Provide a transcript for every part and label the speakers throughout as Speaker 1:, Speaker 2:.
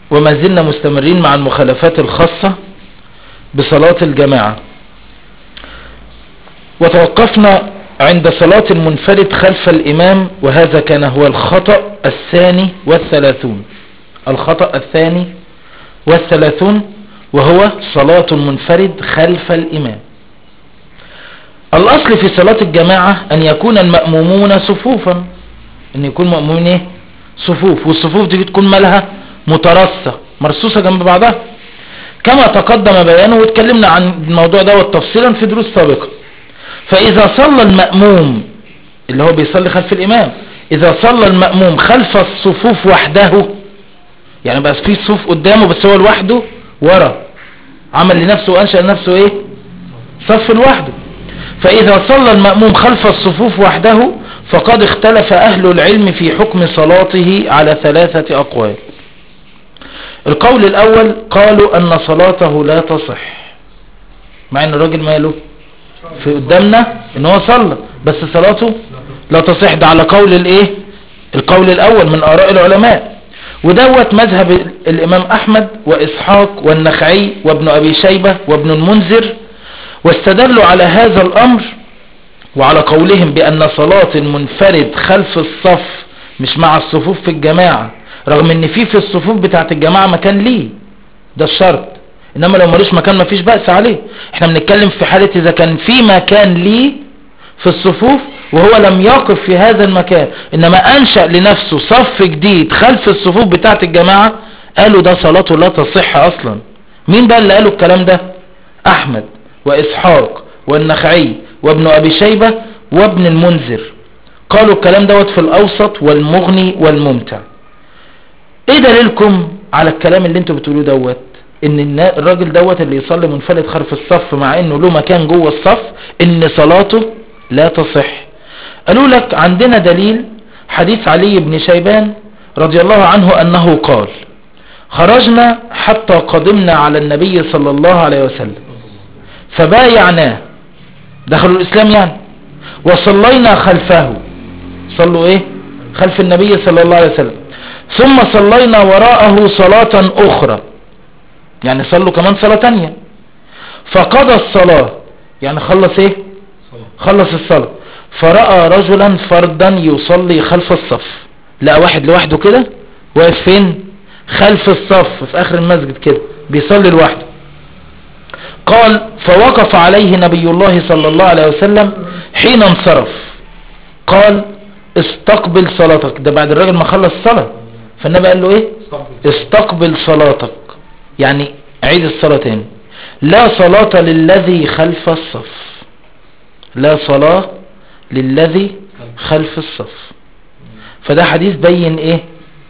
Speaker 1: وما زلنا مستمرين مع المخالفات الخاصة بصلاة الجماعة وتوقفنا عند صلاة المنفرد خلف الإمام وهذا كان هو الخطأ الثاني والثلاثون الخطأ الثاني والثلاثون وهو صلاة المنفرد خلف الإمام الأصل في صلاة الجماعة أن يكون المأمومون صفوفا أن يكون مأمومين إيه؟ صفوف والصفوف دي تكون مالها مترصة مرصوصة جنب بعضها كما تقدم بيانه واتكلمنا عن الموضوع ده تفصيلا في دروس سابقة فإذا صلى المأموم اللي هو بيصلي خلف الإمام إذا صلى المأموم خلف الصفوف وحده يعني بقى في صفوف قدامه بس هو لوحده ورا عمل لنفسه وأنشأ لنفسه إيه صف لوحده فإذا صلى المأموم خلف الصفوف وحده فقد اختلف أهل العلم في حكم صلاته على ثلاثة أقوال القول الأول قالوا أن صلاته لا تصح مع أن الراجل ماله في قدامنا ان هو صلى بس صلاته لا تصح ده على قول الايه القول الاول من اراء العلماء ودوت مذهب الامام احمد واسحاق والنخعي وابن ابي شيبة وابن المنذر واستدلوا على هذا الامر وعلى قولهم بان صلاة المنفرد خلف الصف مش مع الصفوف في الجماعة رغم ان في في الصفوف بتاعت الجماعة مكان ليه ده الشرط انما لو ملوش مكان مفيش بأس عليه احنا بنتكلم في حالة اذا كان في مكان ليه في الصفوف وهو لم يقف في هذا المكان انما انشأ لنفسه صف جديد خلف الصفوف بتاعت الجماعة قالوا ده صلاته لا تصح اصلا مين بقى اللي قالوا الكلام ده احمد واسحاق والنخعي وابن ابي شيبة وابن المنذر قالوا الكلام دوت في الاوسط والمغني والممتع ايه دليلكم على الكلام اللي انتوا بتقولوه دوت ان الراجل دوت اللي يصلي منفرد خلف الصف مع انه له مكان جوه الصف ان صلاته لا تصح قالوا لك عندنا دليل حديث علي بن شيبان رضي الله عنه انه قال خرجنا حتى قدمنا على النبي صلى الله عليه وسلم فبايعناه دخلوا الاسلام يعني وصلينا خلفه صلوا ايه خلف النبي صلى الله عليه وسلم ثم صلينا وراءه صلاة اخرى يعني صلوا كمان صلاة تانية فقضى الصلاة يعني خلص ايه خلص الصلاة فرأى رجلا فردا يصلي خلف الصف لقى واحد لوحده كده واقف فين خلف الصف في اخر المسجد كده بيصلي لوحده قال فوقف عليه نبي الله صلى الله عليه وسلم حين انصرف قال استقبل صلاتك ده بعد الراجل ما خلص الصلاة فالنبي قال له ايه استقبل صلاتك يعني عيد الصلاة تاني لا صلاة للذي خلف الصف لا صلاة للذي خلف الصف فده حديث بين ايه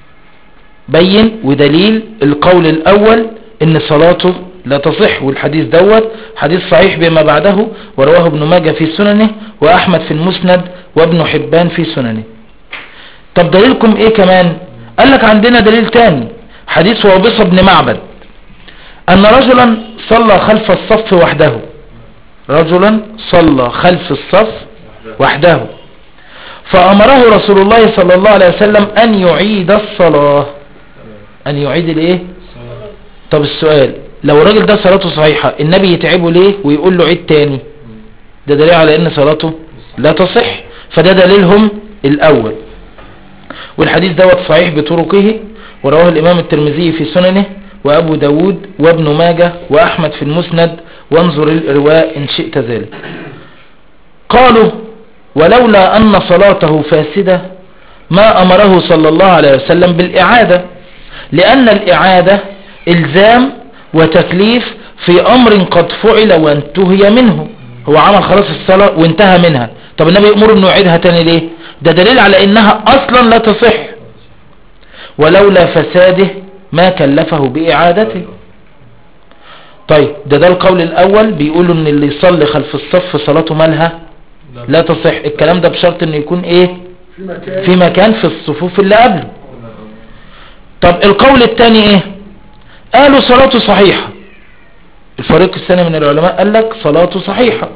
Speaker 1: بين ودليل القول الاول ان صلاته لا تصح والحديث دوت حديث صحيح بما بعده ورواه ابن ماجه في سننه واحمد في المسند وابن حبان في سننه طب دليلكم ايه كمان قال لك عندنا دليل تاني حديث وابصة بن معبد ان رجلا صلى خلف الصف وحده رجلا صلى خلف الصف وحده فامره رسول الله صلى الله عليه وسلم ان يعيد الصلاة ان يعيد الايه طب السؤال لو الراجل ده صلاته صحيحة النبي يتعبه ليه ويقول له عيد تاني ده دليل على ان صلاته لا تصح فده دليلهم الاول والحديث دوت صحيح بطرقه ورواه الامام الترمذي في سننه وابو داود وابن ماجه واحمد في المسند وانظر الارواء ان شئت ذلك قالوا ولولا ان صلاته فاسدة ما امره صلى الله عليه وسلم بالاعادة لان الاعادة الزام وتكليف في امر قد فعل وانتهي منه هو عمل خلاص الصلاة وانتهى منها طب النبي يأمر انه يعيدها تاني ليه ده دليل على انها اصلا لا تصح ولولا فساده ما كلفه باعادته طيب ده ده القول الاول بيقولوا ان اللي يصلي خلف الصف صلاته مالها لا تصح الكلام ده بشرط انه يكون ايه
Speaker 2: في مكان
Speaker 1: في مكان في الصفوف اللي قبله طب القول الثاني ايه قالوا صلاته صحيحة الفريق الثاني من العلماء قال لك صلاته صحيحة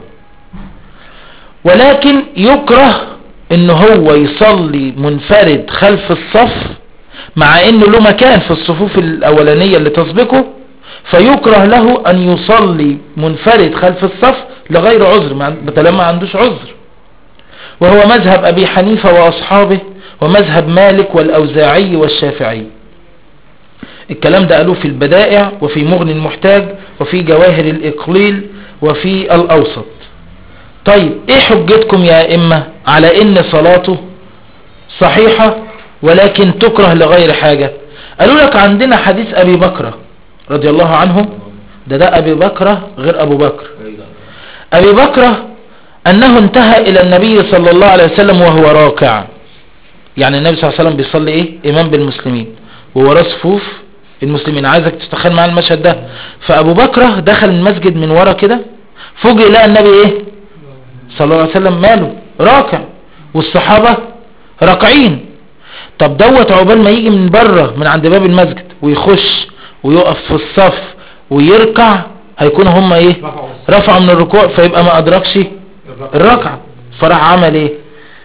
Speaker 1: ولكن يكره ان هو يصلي منفرد خلف الصف مع انه له مكان في الصفوف الاولانية اللي تسبقه فيكره له ان يصلي منفرد خلف الصف لغير عذر ما ما عندوش عذر وهو مذهب ابي حنيفة واصحابه ومذهب مالك والاوزاعي والشافعي الكلام ده قالوه في البدائع وفي مغني المحتاج وفي جواهر الاقليل وفي الاوسط طيب ايه حجتكم يا ائمة على ان صلاته صحيحة ولكن تكره لغير حاجة قالوا لك عندنا حديث ابي بكر رضي الله عنه ده ده ابي بكر غير ابو بكر ابي بكر انه انتهى الى النبي صلى الله عليه وسلم وهو راكع يعني النبي صلى الله عليه وسلم بيصلي ايه امام بالمسلمين ووراه صفوف المسلمين عايزك تتخيل معايا المشهد ده فابو بكر دخل المسجد من ورا كده فوجئ لقى النبي ايه صلى الله عليه وسلم ماله راكع والصحابة راكعين طب دوت عقبال ما يجي من بره من عند باب المسجد ويخش ويقف في الصف ويركع هيكون هم ايه رفعوا من الركوع فيبقى ما ادركش الركعة فراح عمل ايه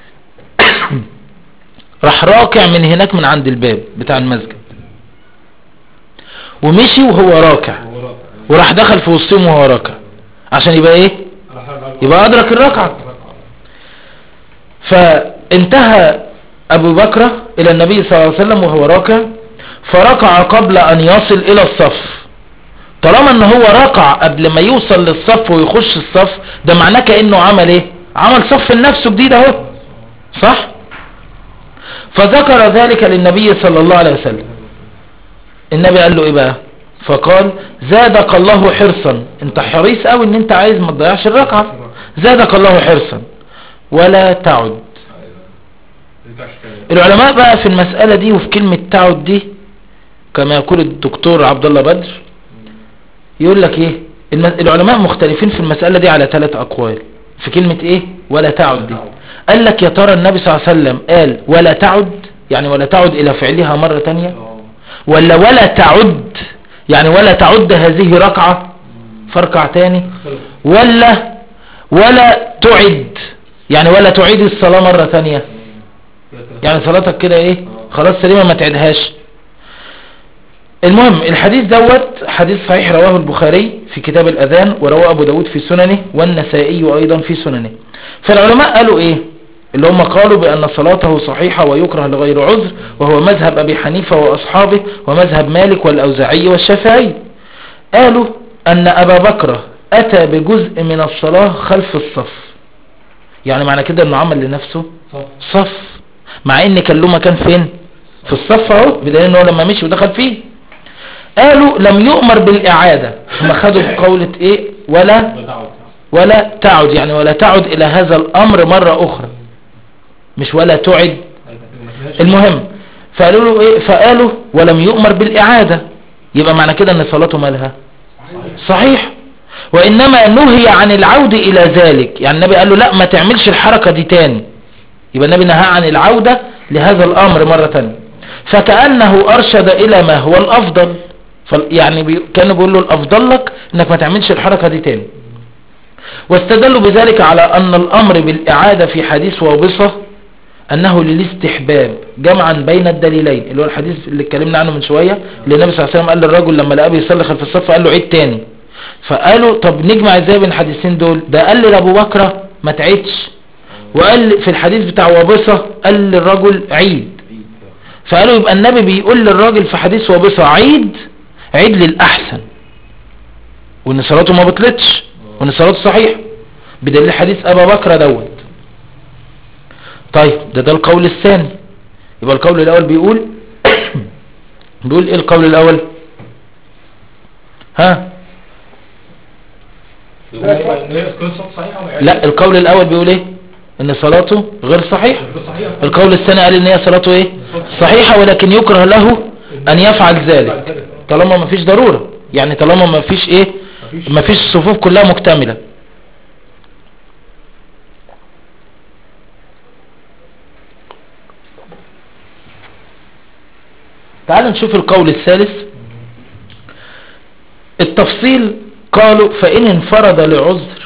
Speaker 1: راح راكع من هناك من عند الباب بتاع المسجد ومشي وهو راكع وراح دخل في وسطهم وهو راكع عشان يبقى ايه يبقى ادرك الركعة فانتهى ابو بكر الى النبي صلى الله عليه وسلم وهو راكع فركع قبل ان يصل الى الصف طالما ان هو ركع قبل ما يوصل للصف ويخش الصف ده معناه كأنه عمل ايه عمل صف لنفسه جديد اهو صح فذكر ذلك للنبي صلى الله عليه وسلم النبي قال له ايه بقى فقال زادك الله حرصا انت حريص قوي ان انت عايز ما تضيعش الركعة زادك الله حرصا ولا تعد العلماء بقى في المسألة دي وفي كلمة تعد دي كما يقول الدكتور عبد الله بدر يقول لك ايه العلماء مختلفين في المسألة دي على ثلاث اقوال في كلمة ايه ولا تعد دي قال لك يا ترى النبي صلى الله عليه وسلم قال ولا تعد يعني ولا تعد الى فعلها مرة تانية ولا ولا تعد يعني ولا تعد هذه ركعة فركع تاني ولا ولا تعد يعني ولا تعيد الصلاة مرة تانية يعني صلاتك كده ايه خلاص سليمة ما تعيدهاش المهم الحديث دوت حديث صحيح رواه البخاري في كتاب الأذان ورواه أبو داود في سننه والنسائي أيضا في سننه فالعلماء قالوا ايه اللي هم قالوا بأن صلاته صحيحة ويكره لغير عذر وهو مذهب أبي حنيفة وأصحابه ومذهب مالك والأوزاعي والشافعي قالوا أن أبا بكر أتى بجزء من الصلاة خلف الصف يعني معنى كده أنه عمل لنفسه صف مع ان كان له مكان فين في الصف اهو بدليل انه لما مشي ودخل فيه قالوا لم يؤمر بالاعادة ثم خدوا بقولة ايه ولا ولا تعد يعني ولا تعد الى هذا الامر مرة اخرى مش ولا تعد المهم فقالوا له ايه فقالوا ولم يؤمر بالاعادة يبقى معنى كده ان صلاته مالها صحيح وانما نهي عن العود الى ذلك يعني النبي قال له لا ما تعملش الحركة دي تاني يبقى النبي نهى عن العودة لهذا الامر مرة تانية فكأنه ارشد الى ما هو الافضل يعني بي... كان بيقول له الافضل لك انك ما تعملش الحركة دي تاني واستدلوا بذلك على ان الامر بالاعادة في حديث وابصة انه للاستحباب جمعا بين الدليلين اللي هو الحديث اللي اتكلمنا عنه من شوية اللي النبي صلى الله عليه وسلم قال للرجل لما لقاه بيصلي خلف الصف قال له عيد تاني فقالوا طب نجمع ازاي بين الحديثين دول ده قال لابو بكر ما تعيدش وقال في الحديث بتاع وابصة قال للرجل عيد فقالوا يبقى النبي بيقول للراجل في حديث وابصة عيد عيد للأحسن وان صلاته ما بطلتش وان صلاته صحيح بدليل حديث أبا بكر دوت طيب ده ده القول الثاني يبقى القول الأول بيقول بيقول ايه القول الأول ها لا القول الأول بيقول ايه ان صلاته غير صحيح القول الثاني قال ان هي صلاته ايه صحيحة ولكن يكره له ان يفعل ذلك طالما ما فيش ضرورة يعني طالما ما فيش ايه ما فيش الصفوف كلها مكتملة تعال نشوف القول الثالث التفصيل قالوا فإن انفرد لعذر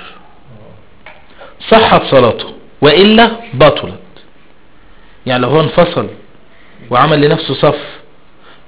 Speaker 1: صحت صلاته وإلا بطلت يعني لو هو انفصل وعمل لنفسه صف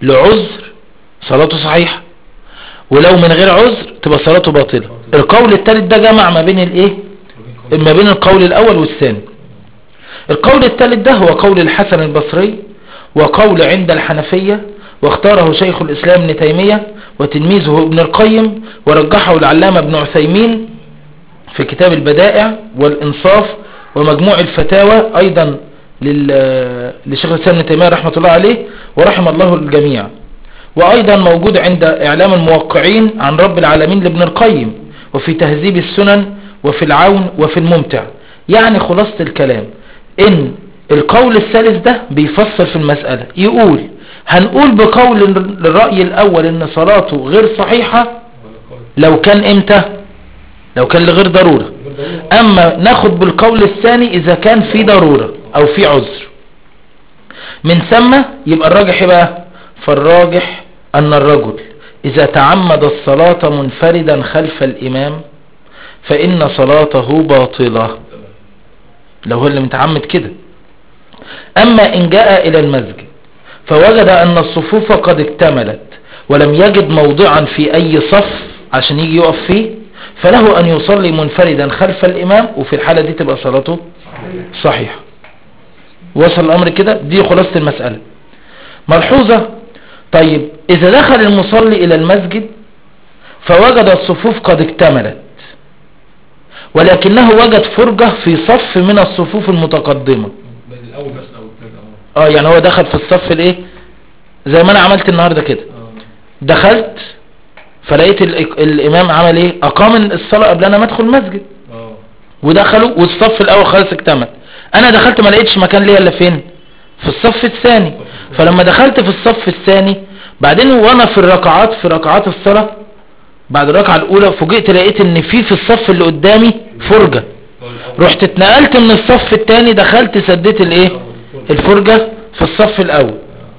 Speaker 1: لعذر صلاته صحيحة ولو من غير عذر تبقى صلاته باطلة القول الثالث ده جمع ما بين الايه ما بين القول الاول والثاني القول الثالث ده هو قول الحسن البصري وقول عند الحنفية واختاره شيخ الاسلام ابن تيمية وتلميذه ابن القيم ورجحه العلامة ابن عثيمين في كتاب البدائع والانصاف ومجموع الفتاوى ايضا لل- لشيخ الاسلام ابن تيمية رحمة الله عليه ورحم الله الجميع وايضا موجود عند اعلام الموقعين عن رب العالمين لابن القيم وفي تهذيب السنن وفي العون وفي الممتع يعني خلاصة الكلام ان القول الثالث ده بيفسر في المسألة يقول هنقول بقول الرأي الاول ان صلاته غير صحيحة لو كان امتى لو كان لغير ضرورة اما ناخد بالقول الثاني اذا كان في ضرورة او في عذر من ثم يبقى الراجح إيه بقى فالراجح ان الرجل اذا تعمد الصلاة منفردا خلف الامام فان صلاته باطلة لو هو اللي متعمد كده اما ان جاء الى المسجد فوجد ان الصفوف قد اكتملت ولم يجد موضعا في اي صف عشان يجي يقف فيه فله ان يصلي منفردا خلف الامام وفي الحالة دي تبقى صلاته صحيحة وصل الامر كده دي خلاصة المسألة ملحوظة طيب اذا دخل المصلي الى المسجد فوجد الصفوف قد اكتملت ولكنه وجد فرجة في صف من الصفوف المتقدمة
Speaker 2: من الاول بس او الثاني اه
Speaker 1: اه يعني هو دخل في الصف الايه زي ما انا عملت النهاردة كده
Speaker 2: اه
Speaker 1: دخلت فلقيت ال- الامام عمل ايه اقام الصلاة قبل انا ما ادخل المسجد
Speaker 2: اه
Speaker 1: ودخلوا والصف الاول خلاص اكتمل انا دخلت ما لقيتش مكان ليا الا فين في الصف الثاني فلما دخلت في الصف الثاني بعدين وانا في الركعات في ركعات الصلاة بعد الركعة الاولى فوجئت لقيت ان في في الصف اللي قدامي فرجة
Speaker 2: هو الأول.
Speaker 1: رحت اتنقلت من الصف الثاني دخلت سديت الايه الفرجة في الصف الاول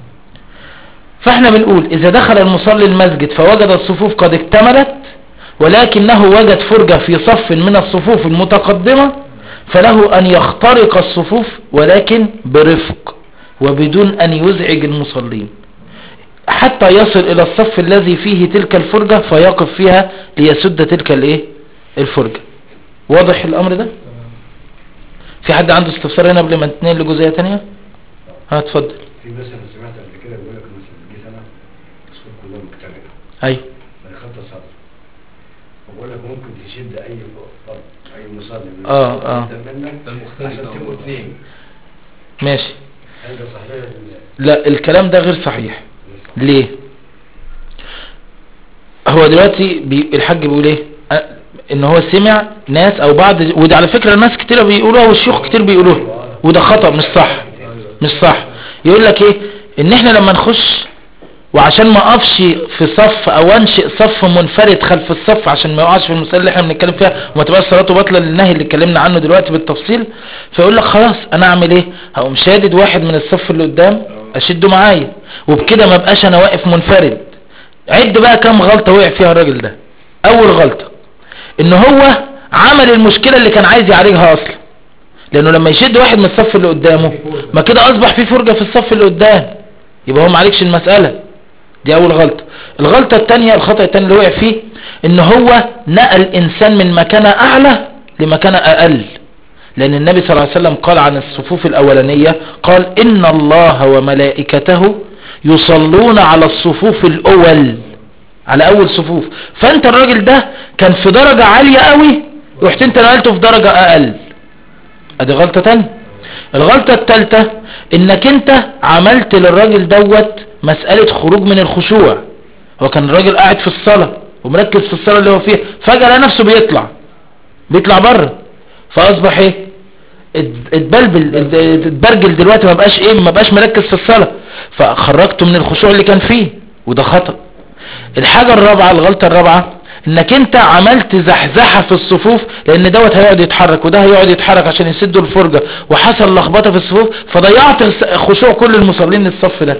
Speaker 1: فاحنا بنقول اذا دخل المصلي المسجد فوجد الصفوف قد اكتملت ولكنه وجد فرجة في صف من الصفوف المتقدمة فله ان يخترق الصفوف ولكن برفق وبدون ان يزعج المصلين حتى يصل الى الصف الذي فيه تلك الفرجة فيقف فيها ليسد تلك الايه الفرجة واضح الامر ده في حد عنده استفسار هنا قبل ما نتنقل لجزئية تانية ها اتفضل
Speaker 3: في مثلا سمعت قبل كده بيقول لك مثلا جه سنه الصوت كلها مجتمعه
Speaker 1: ايوه
Speaker 3: فدخلت الصدر فبقول لك ممكن تشد اي فرد اي مصلي من
Speaker 1: آه،
Speaker 3: الصف
Speaker 1: آه.
Speaker 3: قدام منك
Speaker 2: ده المختلف
Speaker 3: عشان
Speaker 2: ده.
Speaker 3: تبقوا اثنين
Speaker 1: ماشي
Speaker 3: هل ده صحيح ولا
Speaker 1: لا الكلام ده غير صحيح ليه هو دلوقتي بي الحاج بيقول ايه أ- ان هو سمع ناس او بعض وده على فكرة ناس كتير بيقولوها والشيوخ كتير بيقولوها وده خطأ مش صح مش صح يقول لك ايه ان احنا لما نخش وعشان ما اقفش في صف او انشئ صف منفرد خلف الصف عشان ما يقعش في المسألة اللي احنا بنتكلم فيها وما تبقاش صلاته باطله للنهي اللي اتكلمنا عنه دلوقتي بالتفصيل فيقول لك خلاص انا اعمل ايه هقوم شادد واحد من الصف اللي قدام اشده معايا وبكده ما بقاش انا واقف منفرد عد بقى كام غلطة وقع فيها الراجل ده اول غلطة ان هو عمل المشكلة اللي كان عايز يعالجها اصلا لانه لما يشد واحد من الصف اللي قدامه ما كده اصبح في فرجة في الصف اللي قدام يبقى هو معالجش المسألة دي اول غلطة الغلطة التانية الخطأ التاني اللي وقع فيه ان هو نقل انسان من مكانة اعلى لمكانة اقل لان النبي صلى الله عليه وسلم قال عن الصفوف الاولانية قال ان الله وملائكته يصلون على الصفوف الاول على اول صفوف فانت الراجل ده كان في درجة عالية قوي رحت انت نقلته في درجة اقل ادي غلطة تانية الغلطة التالتة انك انت عملت للراجل دوت مسألة خروج من الخشوع هو كان الراجل قاعد في الصلاة ومركز في الصلاة اللي هو فيها فجأة لقى نفسه بيطلع بيطلع بره فاصبح ايه ات- اتبلبل ات- اتبرجل دلوقتي ما بقاش ايه ما بقاش مركز في الصلاة فخرجته من الخشوع اللي كان فيه وده خطأ الحاجة الرابعة الغلطة الرابعة انك انت عملت زحزحة في الصفوف لان دوت هيقعد يتحرك وده هيقعد يتحرك عشان يسدوا الفرجة وحصل لخبطة في الصفوف فضيعت الس- خشوع كل المصلين الصف ده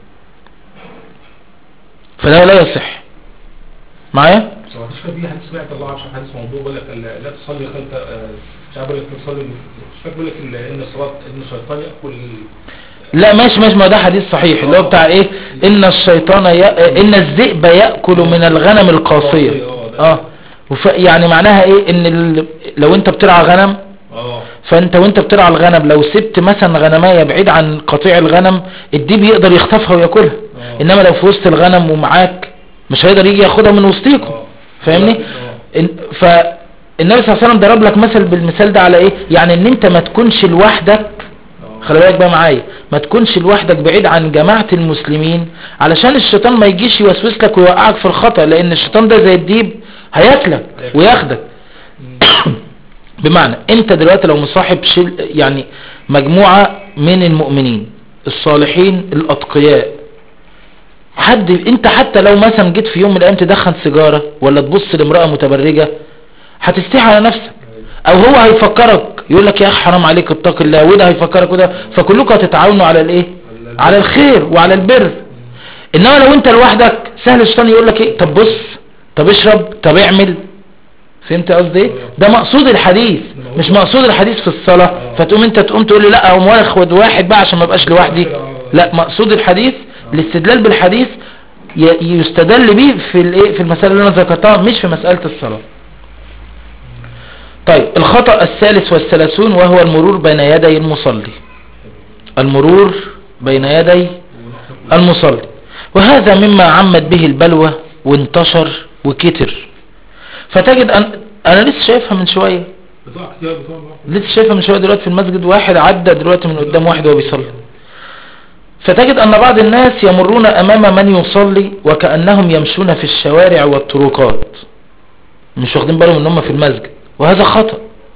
Speaker 1: فده لا يصح معايا
Speaker 2: بس ما فيش في حديث سمعت الله عشان حديث موضوع بيقول لك ال- لا تصلي خلف آه، مش عارف بيقول لك تصلي مش فاكر بيقول لك ال- ان الصلاه ان الشيطان ياكل
Speaker 1: لا ماشي ماشي ما ده حديث صحيح اللي هو بتاع ايه ان الشيطان ي... ان الذئب يأكل من الغنم القاصية اه وف... يعني معناها ايه ان ال... لو انت بترعى غنم
Speaker 2: اه
Speaker 1: فانت وانت بترعى الغنم لو سبت مثلا غنمايه بعيد عن قطيع الغنم الديب يقدر يخطفها وياكلها
Speaker 2: آه.
Speaker 1: انما لو في وسط الغنم ومعاك مش هيقدر يجي ياخدها من وسطيكم
Speaker 2: آه.
Speaker 1: فاهمني
Speaker 2: آه.
Speaker 1: إن- فالنبي صلى الله عليه وسلم ضرب لك مثل بالمثال ده على ايه يعني ان انت ما تكونش لوحدك
Speaker 2: آه.
Speaker 1: خلي بالك بقى معايا ما تكونش لوحدك بعيد عن جماعة المسلمين علشان الشيطان ما يجيش يوسوس لك ويوقعك في الخطأ لان الشيطان ده زي الديب هياكلك وياخدك
Speaker 2: مم.
Speaker 1: بمعنى انت دلوقتي لو مصاحب شل يعني مجموعة من المؤمنين الصالحين الاتقياء حد انت حتى لو مثلا جيت في يوم من الايام تدخن سيجارة ولا تبص لامرأة متبرجة هتستحي على نفسك او هو هيفكرك يقول لك يا اخي حرام عليك اتق الله وده هيفكرك وده فكلكم هتتعاونوا على الايه على الخير وعلى البر انما لو انت لوحدك سهل الشيطان يقول لك ايه طب بص طب اشرب طب اعمل فهمت قصدي ايه ده مقصود الحديث مش مقصود الحديث في الصلاة فتقوم انت تقوم تقول لي لا اقوم واخد واحد بقى عشان ما ابقاش لوحدي لا مقصود الحديث الاستدلال بالحديث ي- يستدل بيه في الايه في المسألة اللي انا ذكرتها مش في مسألة الصلاة طيب الخطأ الثالث والثلاثون وهو المرور بين يدي المصلي المرور بين يدي المصلي وهذا مما عمت به البلوى وانتشر وكتر فتجد أن أنا لسه شايفها من شوية
Speaker 2: بتوع كتير بتوع بتوع.
Speaker 1: لسه شايفها من شوية دلوقتي في المسجد واحد عدى دلوقتي من قدام واحد وهو بيصلي فتجد أن بعض الناس يمرون أمام من يصلي وكأنهم يمشون في الشوارع والطرقات مش واخدين بالهم ان هم في المسجد وهذا خطأ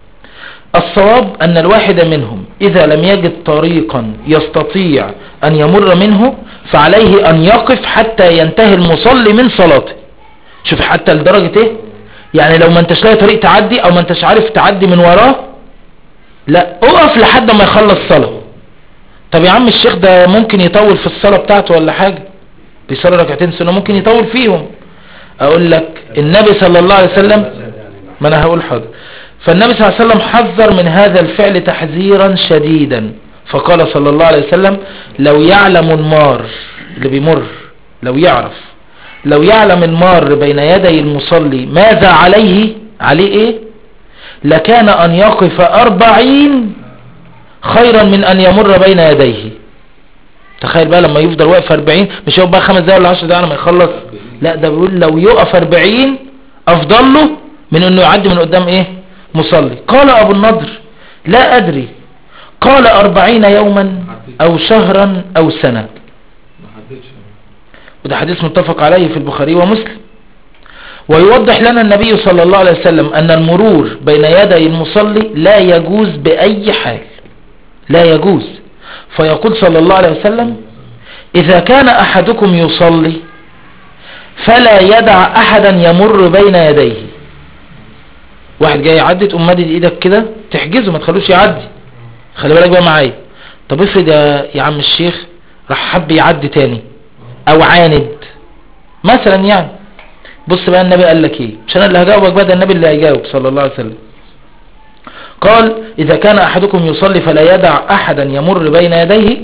Speaker 1: الصواب أن الواحد منهم إذا لم يجد طريقا يستطيع أن يمر منه فعليه أن يقف حتى ينتهي المصلي من صلاته شوف حتى لدرجة إيه يعني لو ما انتش لاقي طريق تعدي أو ما انتش عارف تعدي من وراه لا اقف لحد ما يخلص صلاة طب يا عم الشيخ ده ممكن يطول في الصلاة بتاعته ولا حاجة بيصلي ركعتين سنة ممكن يطول فيهم أقول لك النبي صلى الله عليه وسلم ما انا هقول حاضر فالنبي صلى الله عليه وسلم حذر من هذا الفعل تحذيرا شديدا فقال صلى الله عليه وسلم لو يعلم المار اللي بيمر لو يعرف لو يعلم المار بين يدي المصلي ماذا عليه عليه ايه لكان ان يقف اربعين خيرا من ان يمر بين يديه تخيل بقى لما يفضل واقف 40 مش يقف بقى خمس دقايق ولا 10 دقايق لما يخلص لا ده بيقول لو يقف 40 افضل له من انه يعدي من قدام ايه مصلي قال ابو النضر لا ادري قال أربعين يوما او شهرا او سنة
Speaker 2: ما حددش
Speaker 1: وده حديث متفق عليه في البخاري ومسلم ويوضح لنا النبي صلى الله عليه وسلم أن المرور بين يدي المصلي لا يجوز بأي حال لا يجوز فيقول صلى الله عليه وسلم إذا كان أحدكم يصلي فلا يدع أحدا يمر بين يديه واحد جاي يعدي تقوم مادد ايدك كده تحجزه ما تخلوش يعدي خلي بالك بقى معايا طب افرض يا, يا عم الشيخ راح حب يعدي تاني او عاند مثلا يعني بص بقى النبي قال لك ايه مش انا اللي هجاوبك بقى ده النبي اللي هيجاوب صلى الله عليه وسلم قال اذا كان احدكم يصلي فلا يدع احدا يمر بين يديه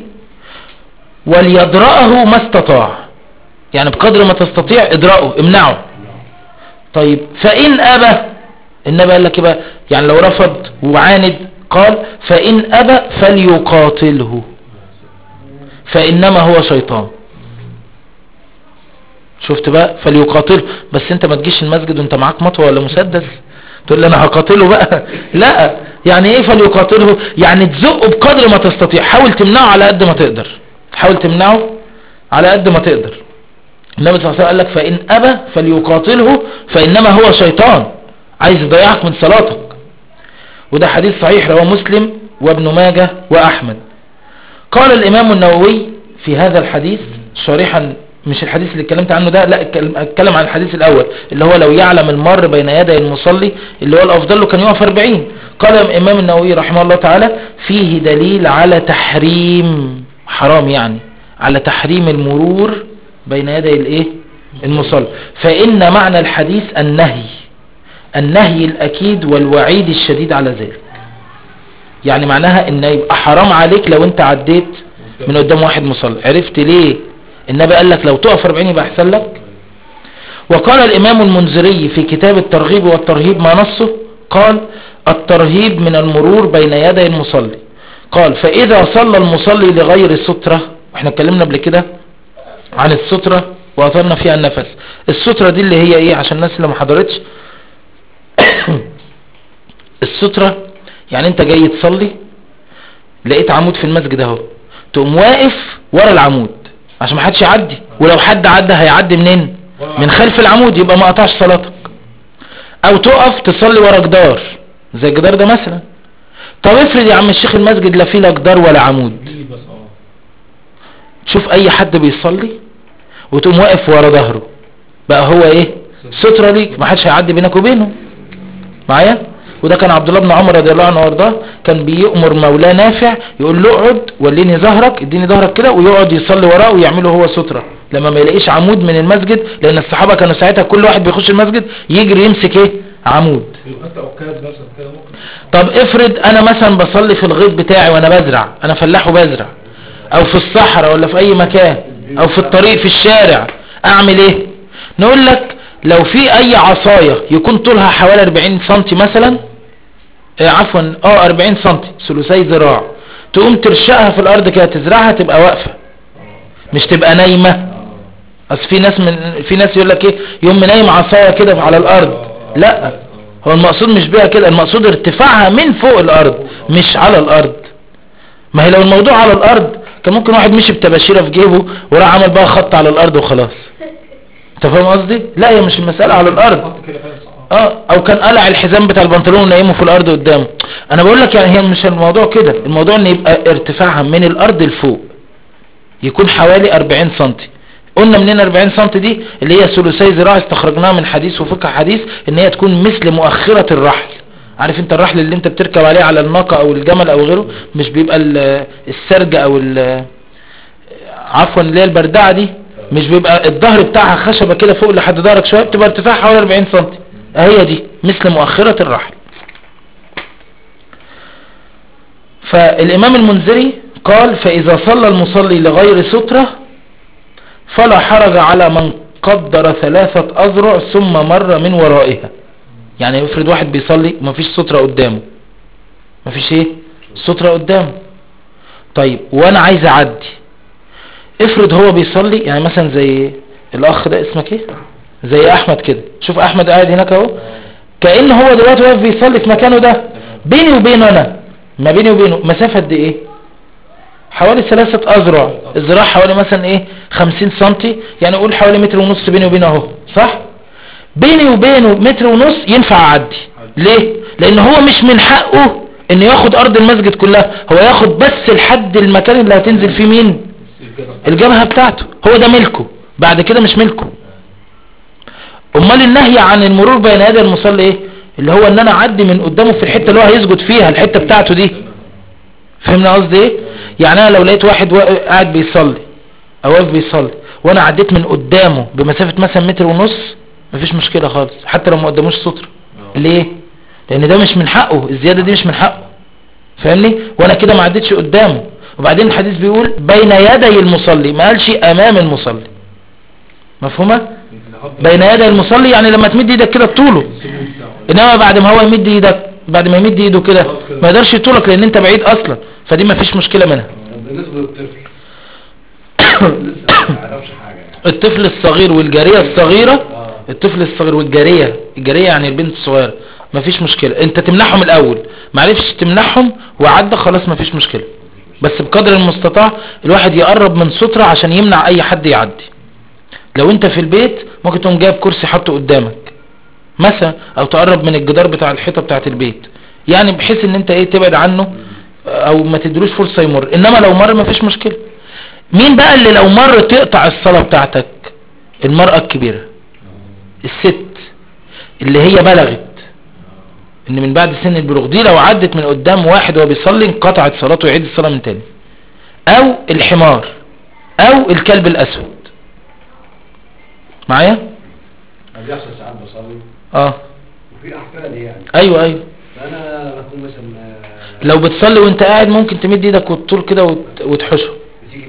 Speaker 1: وليدرأه ما استطاع يعني بقدر ما تستطيع ادرأه امنعه طيب فإن أبى النبي قال لك إيه بقى يعني لو رفض وعاند قال فإن أبى فليقاتله فإنما هو شيطان شفت بقى فليقاتله بس انت ما تجيش المسجد وانت معاك مطوة ولا مسدس تقول لي انا هقاتله بقى لا يعني ايه فليقاتله يعني تزقه بقدر ما تستطيع حاول تمنعه على قد ما تقدر حاول تمنعه على قد ما تقدر النبي صلى الله عليه وسلم قال لك فإن أبى فليقاتله فإنما هو شيطان عايز يضيعك من صلاتك وده حديث صحيح رواه مسلم وابن ماجه وأحمد قال الإمام النووي في هذا الحديث شارحا مش الحديث اللي اتكلمت عنه ده لا اتكلم عن الحديث الأول اللي هو لو يعلم المر بين يدي المصلي اللي هو الأفضل له كان يقف 40 قال الإمام النووي رحمه الله تعالى فيه دليل على تحريم حرام يعني على تحريم المرور بين يدي الايه المصلي فإن معنى الحديث النهي النهي الأكيد والوعيد الشديد على ذلك يعني معناها ان يبقى حرام عليك لو انت عديت من قدام واحد مصلي عرفت ليه النبي قال لك لو تقف 40 يبقى احسن لك وقال الامام المنذري في كتاب الترغيب والترهيب ما نصه قال الترهيب من المرور بين يدي المصلي قال فاذا صلى المصلي لغير سترة احنا اتكلمنا قبل كده عن السترة واثرنا فيها النفس السترة دي اللي هي ايه عشان الناس اللي ما حضرتش السترة يعني انت جاي تصلي لقيت عمود في المسجد اهو تقوم واقف ورا العمود عشان ما حدش يعدي ولو حد عدى هيعدي منين من خلف العمود يبقى ما قطعش صلاتك او تقف تصلي ورا جدار زي الجدار ده مثلا طب افرض يا عم الشيخ المسجد لا فيه لا جدار ولا عمود
Speaker 2: دي بس اه
Speaker 1: تشوف اي حد بيصلي وتقوم واقف ورا ظهره بقى هو ايه سترة ليك ما حدش هيعدي بينك وبينه معايا وده كان عبد الله بن عمر رضي الله عنه وارضاه كان بيأمر مولاه نافع يقول له اقعد وليني ظهرك اديني ظهرك كده ويقعد يصلي وراه ويعمله هو سترة لما ما يلاقيش عمود من المسجد لان الصحابة كانوا ساعتها كل واحد بيخش المسجد يجري يمسك ايه عمود
Speaker 2: يبقى انت عكاز مثلا كده ممكن
Speaker 1: طب افرض انا مثلا بصلي في الغيط بتاعي وانا بزرع انا فلاح وبزرع او في الصحراء ولا في اي مكان او في الطريق في الشارع اعمل ايه نقول لك لو في اي عصاية يكون طولها حوالي 40 سنتي مثلا آه عفوا اه 40 سنتي ثلثي ذراع تقوم ترشقها في الارض كده تزرعها تبقى واقفة مش تبقى نايمة اصل في ناس من في ناس يقول لك ايه يوم نايم عصاية كده على الارض لا هو المقصود مش بيها كده المقصود ارتفاعها من فوق الارض مش على الارض ما هي لو الموضوع على الارض كان ممكن واحد مشي بتباشيرة في جيبه وراح عمل بقى خط على الارض وخلاص انت فاهم قصدي لا هي مش المسألة على الارض
Speaker 2: حط كده فعلا صح
Speaker 1: اه او كان قلع الحزام بتاع البنطلون ونايمه في الارض قدامه انا بقول لك يعني هي مش الموضوع كده الموضوع ان يبقى ارتفاعها من الارض لفوق يكون حوالي 40 سنتي قلنا منين 40 سنتي دي اللي هي ثلثي ذراع استخرجناها من حديث وفقه حديث ان هي تكون مثل مؤخرة الرحل عارف انت الرحل اللي انت بتركب عليه على الناقة او الجمل او غيره مش بيبقى ال- السرج او ال- عفوا اللي هي البردعة دي مش بيبقى الظهر بتاعها خشبة كده فوق لحد ظهرك شوية بتبقى ارتفاعها حوالي 40 سنتي هي دي مثل مؤخرة الرحل فالإمام المنذري قال فإذا صلى المصلي لغير سترة فلا حرج على من قدر ثلاثة أذرع ثم مر من ورائها يعني افرض واحد بيصلي ومفيش سترة قدامه مفيش ايه سترة قدامه طيب وانا عايز اعدي افرض هو بيصلي يعني مثلا زي الاخ ده اسمك ايه زي احمد كده شوف احمد قاعد هناك اهو كأن هو دلوقتي واقف بيصلي في مكانه ده بيني وبينه انا ما بيني وبينه مسافة قد ايه حوالي ثلاثة اذرع الذراع حوالي مثلا ايه خمسين سنتي يعني قول حوالي متر ونص بيني وبينه اهو صح بيني وبينه متر ونص ينفع اعدي ليه لان هو مش من حقه ان ياخد ارض المسجد كلها هو ياخد بس لحد المكان اللي هتنزل فيه مين الجبهة بتاعته هو ده ملكه بعد كده مش ملكه امال النهي عن المرور بين يدي المصلي ايه اللي هو ان انا اعدي من قدامه في الحتة اللي هو هيسجد فيها الحتة بتاعته دي فهمنا قصدي ايه يعني انا لو لقيت واحد وا- قاعد بيصلي او واقف بيصلي وانا عديت من قدامه بمسافة مثلا متر ونص مفيش مشكلة خالص حتى لو ما قداموش ستر ليه لان ده مش من حقه الزيادة دي مش من حقه فاهمني وانا كده ما عدتش قدامه وبعدين الحديث بيقول بين يدي المصلي ما قالش امام المصلي مفهومة بين يدي المصلي يعني لما تمد ايدك كده طوله انما بعد ما هو يمد ايدك بعد ما يمد ايده كده ما يقدرش يطولك لان انت بعيد اصلا فدي ما فيش مشكلة منها
Speaker 3: طب بالنسبة للطفل لسه ما يعرفش حاجة يعني
Speaker 1: الطفل الصغير والجارية الصغيرة
Speaker 3: اه
Speaker 1: الطفل الصغير والجارية الجارية يعني البنت الصغيرة مفيش مشكلة انت تمنحهم الاول معرفش تمنحهم وعدى خلاص مفيش مشكلة بس بقدر المستطاع الواحد يقرب من سترة عشان يمنع اي حد يعدي لو انت في البيت ممكن تقوم جايب كرسي حطه قدامك مثلا او تقرب من الجدار بتاع الحيطة بتاعت البيت يعني بحيث ان انت ايه تبعد عنه او ما تدروش فرصة يمر انما لو مر مفيش مشكلة مين بقى اللي لو مر تقطع الصلاة بتاعتك المرأة الكبيرة الست اللي هي بلغت ان من بعد سن البلوغ دي لو عدت من قدام واحد وهو بيصلي انقطعت صلاته ويعيد الصلاة من تاني او الحمار او الكلب الاسود معايا
Speaker 3: ما بيحصل ساعات بصلي
Speaker 1: اه
Speaker 3: وفي احفاد يعني
Speaker 1: ايوه ايوه
Speaker 3: فانا بكون مثلا آه،
Speaker 1: لو بتصلي وانت قاعد ممكن تمد ايدك وتطول كده وت- وتحشه
Speaker 3: بتيجي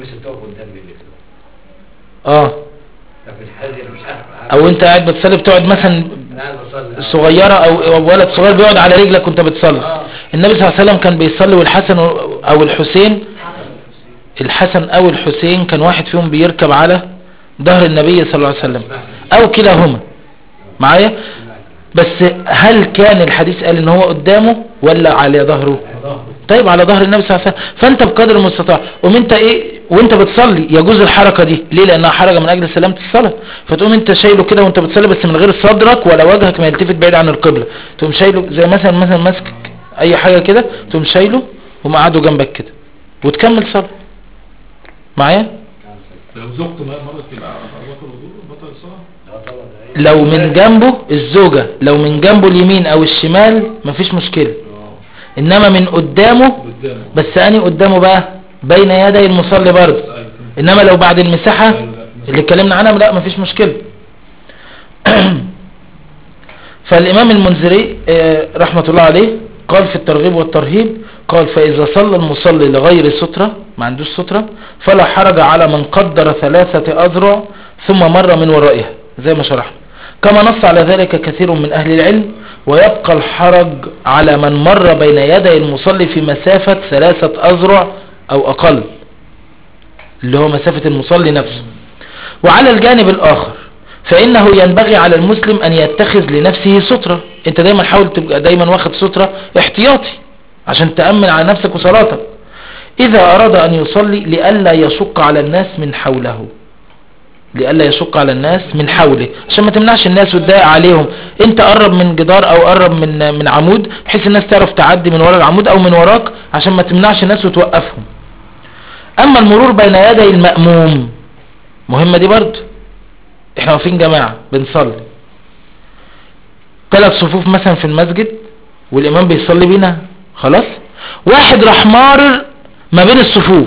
Speaker 1: اه
Speaker 3: ففي الحالة دي أنا مش عارف
Speaker 1: او انت قاعد بتصلي بتقعد مثلا
Speaker 3: أنا قاعد بصلي
Speaker 1: صغيرة او أو ولد صغير بيقعد على رجلك وانت بتصلي
Speaker 3: آه.
Speaker 1: النبي صلى الله عليه وسلم كان بيصلي والحسن او الحسين الحسن او الحسين كان واحد فيهم بيركب على ظهر النبي صلى الله عليه وسلم او كلاهما معايا بس هل كان الحديث قال ان هو قدامه ولا على ظهره طيب على ظهر النبي صلى الله عليه وسلم فانت بقدر المستطاع قوم انت ايه وانت بتصلي يجوز الحركة دي ليه لانها حركة من اجل سلامة الصلاة فتقوم انت شايله كده وانت بتصلي بس من غير صدرك ولا وجهك ما يلتفت بعيد عن القبلة تقوم شايله زي مثلا مثلا ماسك اي حاجة كده تقوم شايله ومقعده جنبك كده وتكمل صلاة معايا
Speaker 2: لو زوجته مرت يبقى بطل الوضوء بطل الصلاة
Speaker 3: لا طبعا
Speaker 1: لو من جنبه الزوجة لو من جنبه اليمين او الشمال مفيش مشكلة
Speaker 2: اه
Speaker 1: انما من قدامه
Speaker 2: قدامه
Speaker 1: بس اني قدامه بقى بين يدي المصلي برضه
Speaker 2: أيوة.
Speaker 1: انما لو بعد المساحة
Speaker 2: أيوة، لا.
Speaker 1: اللي اتكلمنا عنها لا مفيش مشكلة فالامام المنذري آه، رحمة الله عليه قال في الترغيب والترهيب قال فاذا صلى المصلي لغير سترة ما عندوش سترة فلا حرج على من قدر ثلاثة اذرع ثم مر من ورائها زي ما شرحنا كما نص على ذلك كثير من اهل العلم ويبقى الحرج على من مر بين يدي المصلي في مسافة ثلاثة اذرع او اقل اللي هو مسافة المصلي نفسه وعلى الجانب الآخر فإنه ينبغي على المسلم أن يتخذ لنفسه سترة أنت دايما حاول تبقى دايما واخد سترة احتياطي عشان تأمن على نفسك وصلاتك إذا أراد أن يصلي لئلا يشق على الناس من حوله لئلا يشق على الناس من حوله عشان ما تمنعش الناس وتضايق عليهم انت قرب من جدار او قرب من من عمود بحيث الناس تعرف تعدي من ورا العمود او من وراك عشان ما تمنعش الناس وتوقفهم اما المرور بين يدي المأموم مهمة دي برضه احنا واقفين جماعة بنصلي ثلاث صفوف مثلا في المسجد والامام بيصلي بينا خلاص واحد راح مارر ما بين الصفوف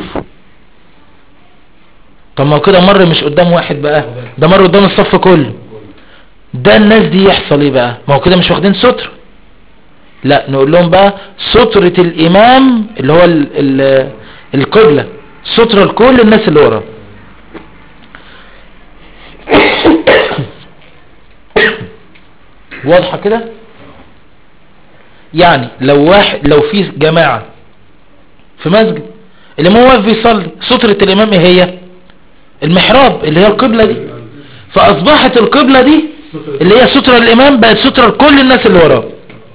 Speaker 1: طب ما هو كده مر مش قدام واحد بقى ده مر قدام الصف كله ده الناس دي يحصل ايه بقى ما هو كده مش واخدين ستر لا نقول لهم بقى سترة الامام اللي هو ال ال القبلة سترة لكل الناس اللي وراه واضحة كده يعني لو واحد لو في جماعة في مسجد الامام واقف بيصلي سترة الامام ايه هي المحراب اللي هي القبلة دي فاصبحت القبلة دي اللي هي سترة الامام بقت سترة لكل الناس اللي وراه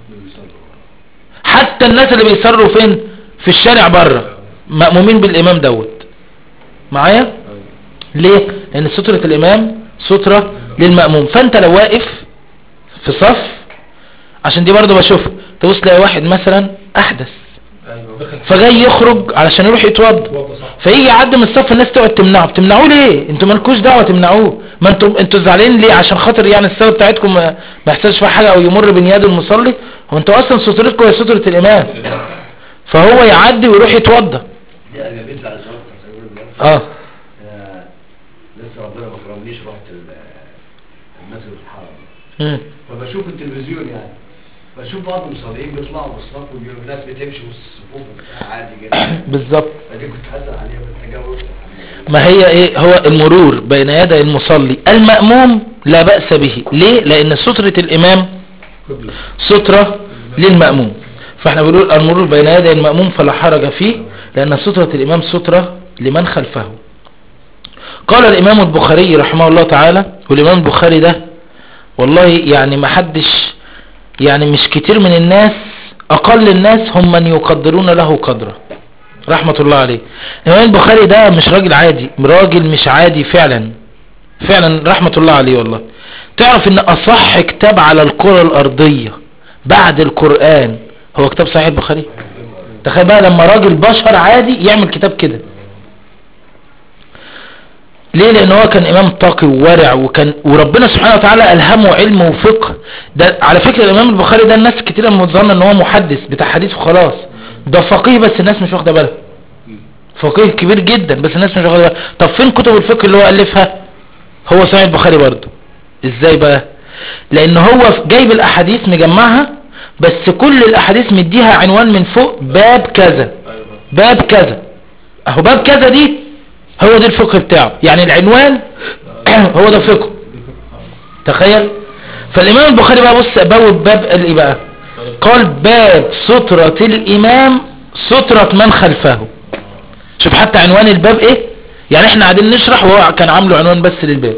Speaker 1: حتى الناس اللي بيصروا فين في الشارع بره مأمومين بالامام دوت معايا ليه لان سترة الامام سترة للمأموم فانت لو واقف في صف عشان دي برضو بشوف تبص تلاقي واحد مثلا احدث
Speaker 2: ايوه دخل
Speaker 1: فجاي يخرج علشان يروح يتوضى
Speaker 2: وضع صح
Speaker 1: فيجي يعدي من الصف الناس تقعد تمنعه بتمنعوه ليه انتوا مالكوش دعوه تمنعوه ما انتوا انتوا زعلانين ليه عشان خاطر يعني الصلاه بتاعتكم ما ما يحصلش فيها حاجه او يمر بين يد المصلي هو انتوا اصلا سترتكم هي ستره الامام فهو يعدي ويروح يتوضى
Speaker 3: دي انا بيت على صلاه
Speaker 1: اه
Speaker 3: آه، لسه ربنا ما كرمنيش رحت ال- المسجد الحرام
Speaker 1: مم.
Speaker 3: فبشوف التلفزيون يعني بشوف بعض المصلين بيطلعوا بالصف وبيقولوا الناس بتمشي والصفوف وبتاع عادي جدا
Speaker 1: بالظبط
Speaker 3: فدي كنت حاسس عليها بتجاوز
Speaker 1: ما هي ايه هو المرور بين يدي المصلي المأموم لا بأس به ليه لان سترة الامام
Speaker 2: قبلة
Speaker 1: سترة للمأموم فاحنا بنقول المرور بين يدي المأموم فلا حرج فيه لأن سترة الإمام سترة لمن خلفه قال الإمام البخاري رحمه الله تعالى والإمام البخاري ده والله يعني ما حدش يعني مش كتير من الناس أقل الناس هم من يقدرون له قدره رحمة الله عليه الإمام البخاري ده مش راجل عادي راجل مش عادي فعلا فعلا رحمة الله عليه والله تعرف ان اصح كتاب على الكرة الارضية بعد القرآن هو كتاب صحيح البخاري تخيل بقى لما راجل بشر عادي يعمل كتاب كده ليه لان هو كان امام تقي وورع وكان وربنا سبحانه وتعالى الهمه علم وفقه ده على فكرة الامام البخاري ده الناس كتير لما بتظن ان هو محدث بتاع حديث وخلاص ده فقيه بس الناس مش واخده بالها فقيه كبير جدا بس الناس مش واخده بالها طب فين كتب الفقه اللي هو الفها هو صحيح البخاري برضه ازاي بقى لان هو جايب الاحاديث مجمعها بس كل الاحاديث مديها عنوان من فوق باب كذا
Speaker 2: ايوه
Speaker 1: باب كذا اهو باب كذا دي هو ده الفقه بتاعه يعني العنوان هو ده فقه تخيل فالامام البخاري بقى بص بوب باب قال ايه بقى قال باب سترة الامام سترة من خلفه شوف حتى عنوان الباب ايه يعني احنا قاعدين نشرح وهو كان عامله عنوان بس للباب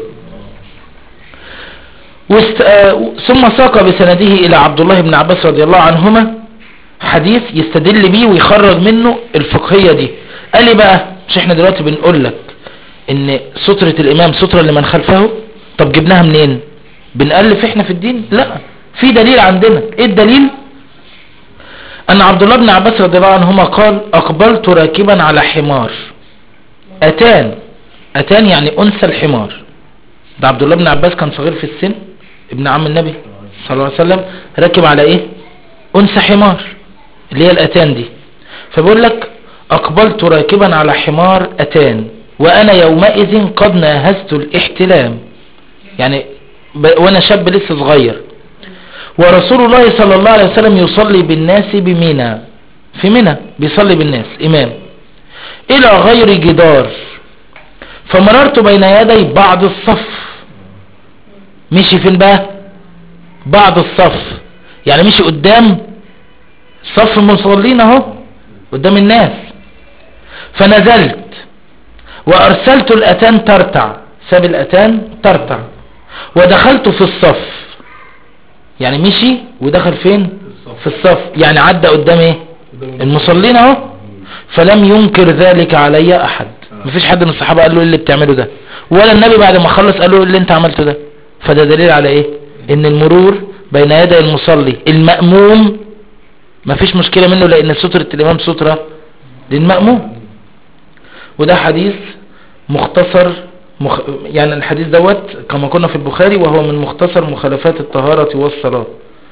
Speaker 1: واست... آه، ثم ساق بسنده الى عبد الله بن عباس رضي الله عنهما حديث يستدل بيه ويخرج منه الفقهية دي قال لي بقى مش احنا دلوقتي بنقول لك ان سترة الامام سترة لمن خلفه طب جبناها منين بنألف احنا في الدين لا في دليل عندنا ايه الدليل ان عبد الله بن عباس رضي الله عنهما قال اقبلت راكبا على حمار اتان اتان يعني انثى الحمار ده عبد الله بن عباس كان صغير في السن ابن عم النبي صلى الله عليه وسلم راكب على ايه انثى حمار اللي هي الاتان دي فبقول لك اقبلت راكبا على حمار اتان وانا يومئذ قد ناهزت الاحتلام يعني ب... وانا شاب لسه صغير ورسول الله صلى الله عليه وسلم يصلي بالناس بمنى في منى بيصلي بالناس امام الى غير جدار فمررت بين يدي بعض الصف مشي فين بقى بعض الصف يعني مشي قدام صف المصلين اهو قدام الناس فنزلت وارسلت الاتان ترتع ساب الاتان ترتع ودخلت في الصف يعني مشي ودخل فين في الصف يعني عدى قدام ايه المصلين اهو فلم ينكر ذلك علي احد مفيش حد من الصحابة قال له ايه اللي بتعمله ده ولا النبي بعد ما خلص قال له ايه اللي انت عملته ده فده دليل على ايه ان المرور بين يدي المصلي المأموم مفيش مشكلة منه لان سترة الامام سترة للمأموم وده حديث مختصر مخ... يعني الحديث دوت كما كنا في البخاري وهو من مختصر مخالفات الطهارة والصلاة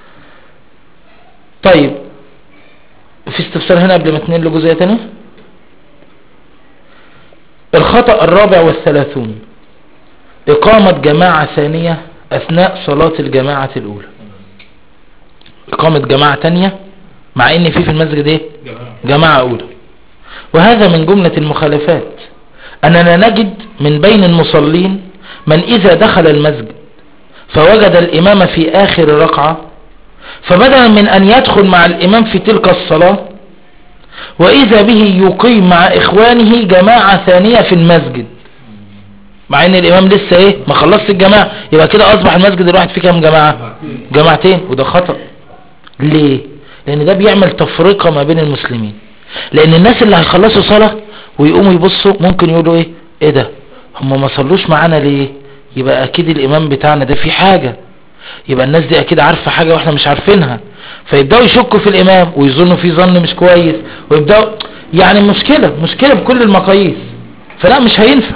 Speaker 1: طيب في استفسار هنا قبل ما تنقل لجزئية تانية الخطأ الرابع والثلاثون إقامة جماعة ثانية أثناء صلاة الجماعة الأولى إقامة جماعة تانية مع إن في في المسجد إيه
Speaker 2: جماعة
Speaker 1: جماعة أولى وهذا من جملة المخالفات أننا نجد من بين المصلين من إذا دخل المسجد فوجد الإمام في آخر ركعة فبدلا من أن يدخل مع الإمام في تلك الصلاة وإذا به يقيم مع إخوانه جماعة ثانية في المسجد مع ان الامام لسه ايه ما خلصش الجماعة يبقى كده اصبح المسجد الواحد فيه كام جماعة جماعتين وده خطأ ليه لان ده بيعمل تفرقة ما بين المسلمين لان الناس اللي هيخلصوا صلاة ويقوموا يبصوا ممكن يقولوا ايه ايه ده هم ما صلوش معانا ليه يبقى اكيد الامام بتاعنا ده في حاجة يبقى الناس دي اكيد عارفة حاجة واحنا مش عارفينها فيبدأوا يشكوا في الامام ويظنوا في ظن مش كويس ويبدأوا يعني مشكلة مشكلة بكل المقاييس فلا مش هينفع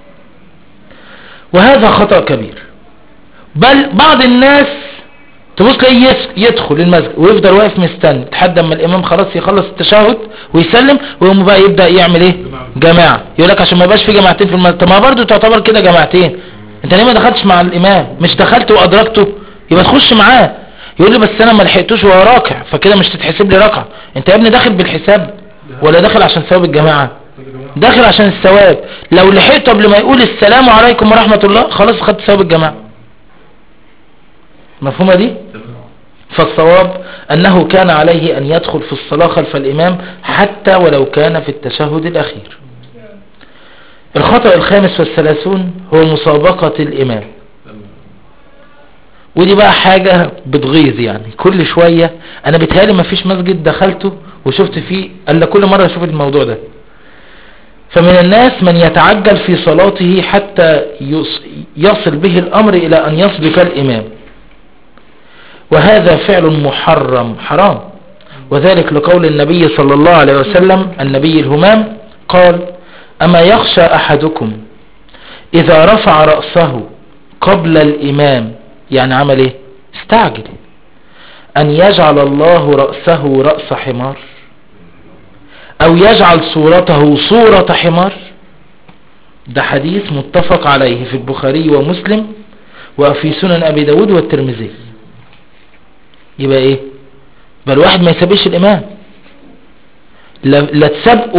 Speaker 1: وهذا خطأ كبير بل بعض الناس تبص تلاقيه يس- يدخل المسجد ويفضل واقف مستني لحد اما الامام خلاص يخلص التشهد ويسلم ويقوم بقى يبدا يعمل ايه جماعه يقول لك عشان ما يبقاش في جماعتين في المسجد طب ما برضه تعتبر كده جماعتين انت ليه ما دخلتش مع الامام مش دخلت وادركته يبقى تخش معاه يقول لي بس انا ما لحقتوش وهو راكع فكده مش تتحسب لي ركعه انت يا ابني داخل بالحساب ولا داخل عشان ثواب الجماعه داخل عشان الثواب لو لحقته قبل ما يقول السلام عليكم ورحمه الله خلاص خدت ثواب الجماعه مفهومه دي فالصواب أنه كان عليه أن يدخل في الصلاة خلف الإمام حتى ولو كان في التشهد الأخير الخطأ الخامس والثلاثون هو مسابقة الإمام ودي بقى حاجة بتغيظ يعني كل شوية أنا بتهالي ما فيش مسجد دخلته وشفت فيه ألا كل مرة أشوف الموضوع ده فمن الناس من يتعجل في صلاته حتى يص- يصل به الأمر إلى أن يسبق الإمام وهذا فعل محرم حرام وذلك لقول النبي صلى الله عليه وسلم النبي الهمام قال أما يخشى أحدكم إذا رفع رأسه قبل الإمام يعني عمل إيه استعجل أن يجعل الله رأسه رأس حمار أو يجعل صورته صورة حمار ده حديث متفق عليه في البخاري ومسلم وفي سنن أبي داود والترمذي يبقى ايه يبقى الواحد ما يسابقش الامام لا لا تسابقه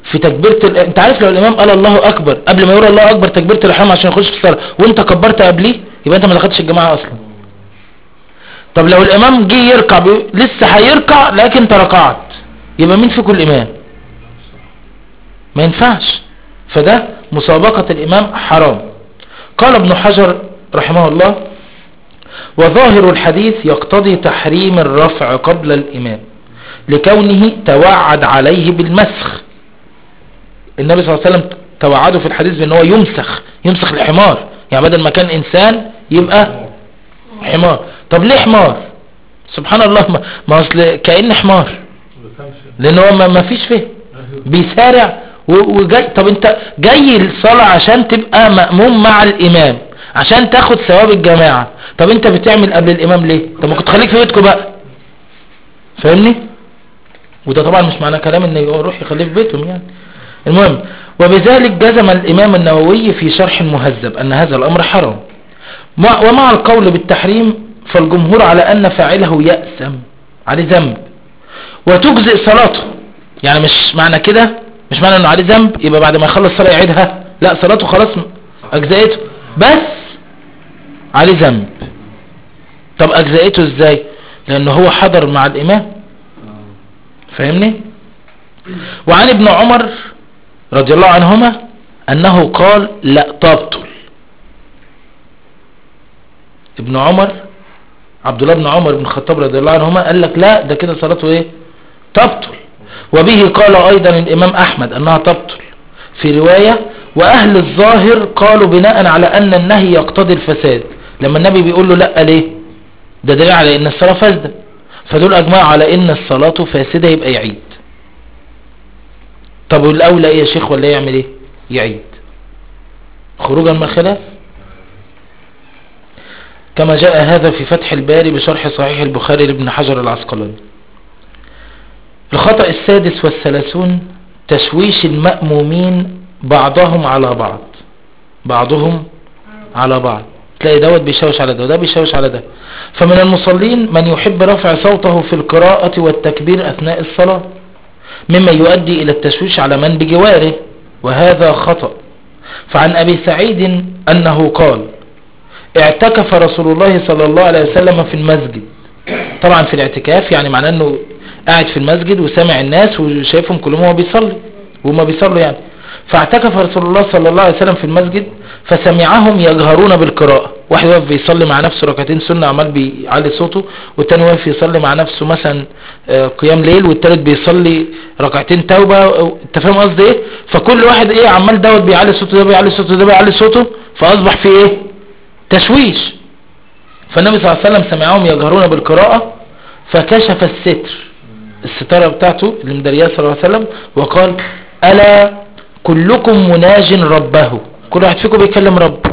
Speaker 1: في تكبيرة ال... انت عارف لو الامام قال الله اكبر قبل ما يقول الله اكبر تكبيرة الاحرام عشان يخش في الصلاة وانت كبرت قبليه يبقى انت ما دخلتش الجماعة اصلا طب لو الامام جه يركع بي... لسه هيركع لكن انت ركعت يبقى مين فيكم الامام ما ينفعش فده مسابقة الامام حرام قال ابن حجر رحمه الله وظاهر الحديث يقتضي تحريم الرفع قبل الامام لكونه توعد عليه بالمسخ النبي صلى الله عليه وسلم توعده في الحديث بان هو يمسخ يمسخ الحمار يعني بدل ما كان انسان يبقى حمار طب ليه حمار سبحان الله ما, ما اصل كأن حمار
Speaker 2: ما بفهمش
Speaker 1: لان هو ما- ما فيش فهم بيسارع و- وجاي طب انت جاي الصلاة عشان تبقى مأموم مع الامام عشان تاخد ثواب الجماعة طب انت بتعمل قبل الامام ليه طب ما كنت خليك في بيتكم بقى فاهمني وده طبعا مش معنى كلام ان يروح يخليه في بيتهم يعني المهم وبذلك جزم الامام النووي في شرح المهذب ان هذا الامر حرام مع- ومع القول بالتحريم فالجمهور على ان فاعله يأسم عليه ذنب وتجزئ صلاته يعني مش معنى كده مش معنى انه عليه ذنب يبقى بعد ما يخلص صلاة يعيدها لا صلاته خلاص اجزائته بس عليه ذنب طب اجزائته ازاي لانه هو حضر مع الامام فاهمني وعن ابن عمر رضي الله عنهما انه قال لا تبطل ابن عمر عبد الله بن عمر بن الخطاب رضي الله عنهما قال لك لا ده كده صلاته ايه تبطل وبه قال ايضا الامام احمد انها تبطل في رواية واهل الظاهر قالوا بناء على ان النهي يقتضي الفساد لما النبي بيقول له لا ليه ده دليل على ان الصلاة فاسدة فدول اجمعوا على ان الصلاة فاسدة يبقى يعيد طب والاولى ايه يا شيخ ولا يعمل ايه يعيد خروجا من الخلاف كما جاء هذا في فتح الباري بشرح صحيح البخاري لابن حجر العسقلاني الخطأ السادس والثلاثون تشويش المأمومين بعضهم على بعض بعضهم على بعض تلاقي دوت بيشوش على ده وده بيشوش على ده فمن المصلين من يحب رفع صوته في القراءة والتكبير أثناء الصلاة مما يؤدي إلى التشويش على من بجواره وهذا خطأ فعن أبي سعيد أنه قال اعتكف رسول الله صلى الله عليه وسلم في المسجد طبعا في الاعتكاف يعني معناه انه قاعد في المسجد وسامع الناس وشايفهم كلهم وهو بيصلي وما بيصلوا يعني فاعتكف رسول الله صلى الله عليه وسلم في المسجد فسمعهم يجهرون بالقراءة واحد واقف بيصلي مع نفسه ركعتين سنة عمال بيعلي صوته والتاني واقف يصلي مع نفسه مثلا آه، قيام ليل والتالت بيصلي ركعتين توبة انت فاهم قصدي ايه فكل واحد ايه عمال دوت بيعلي صوته ده بيعلي صوته ده بيعلي صوته فاصبح في ايه تشويش فالنبي صلى الله عليه وسلم سمعهم يجهرون بالقراءة فكشف الستر الستارة بتاعته اللي مدرياه صلى الله عليه وسلم وقال ألا كلكم مناج ربه كل واحد فيكم بيكلم رب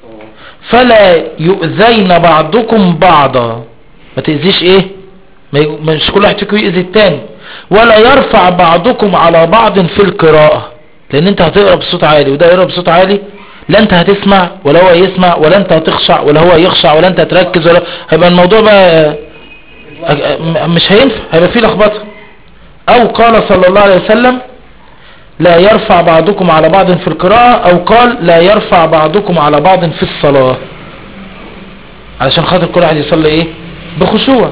Speaker 1: فلا يؤذين بعضكم بعضا ما تأذيش ايه ما ي- مش كل واحد فيكم يؤذي التاني ولا يرفع بعضكم على بعض في القراءة لان انت هتقرأ بصوت عالي وده يقرأ بصوت عالي لا انت هتسمع ولا هو يسمع ولا انت هتخشع ولا هو يخشع ولا انت هتركز ولا هيبقى الموضوع بقى أج- م- مش هينفع هيبقى فيه لخبطه او قال صلى الله عليه وسلم لا يرفع بعضكم على بعض في القراءة او قال لا يرفع بعضكم على بعض في الصلاة علشان خاطر كل واحد يصلي ايه بخشوع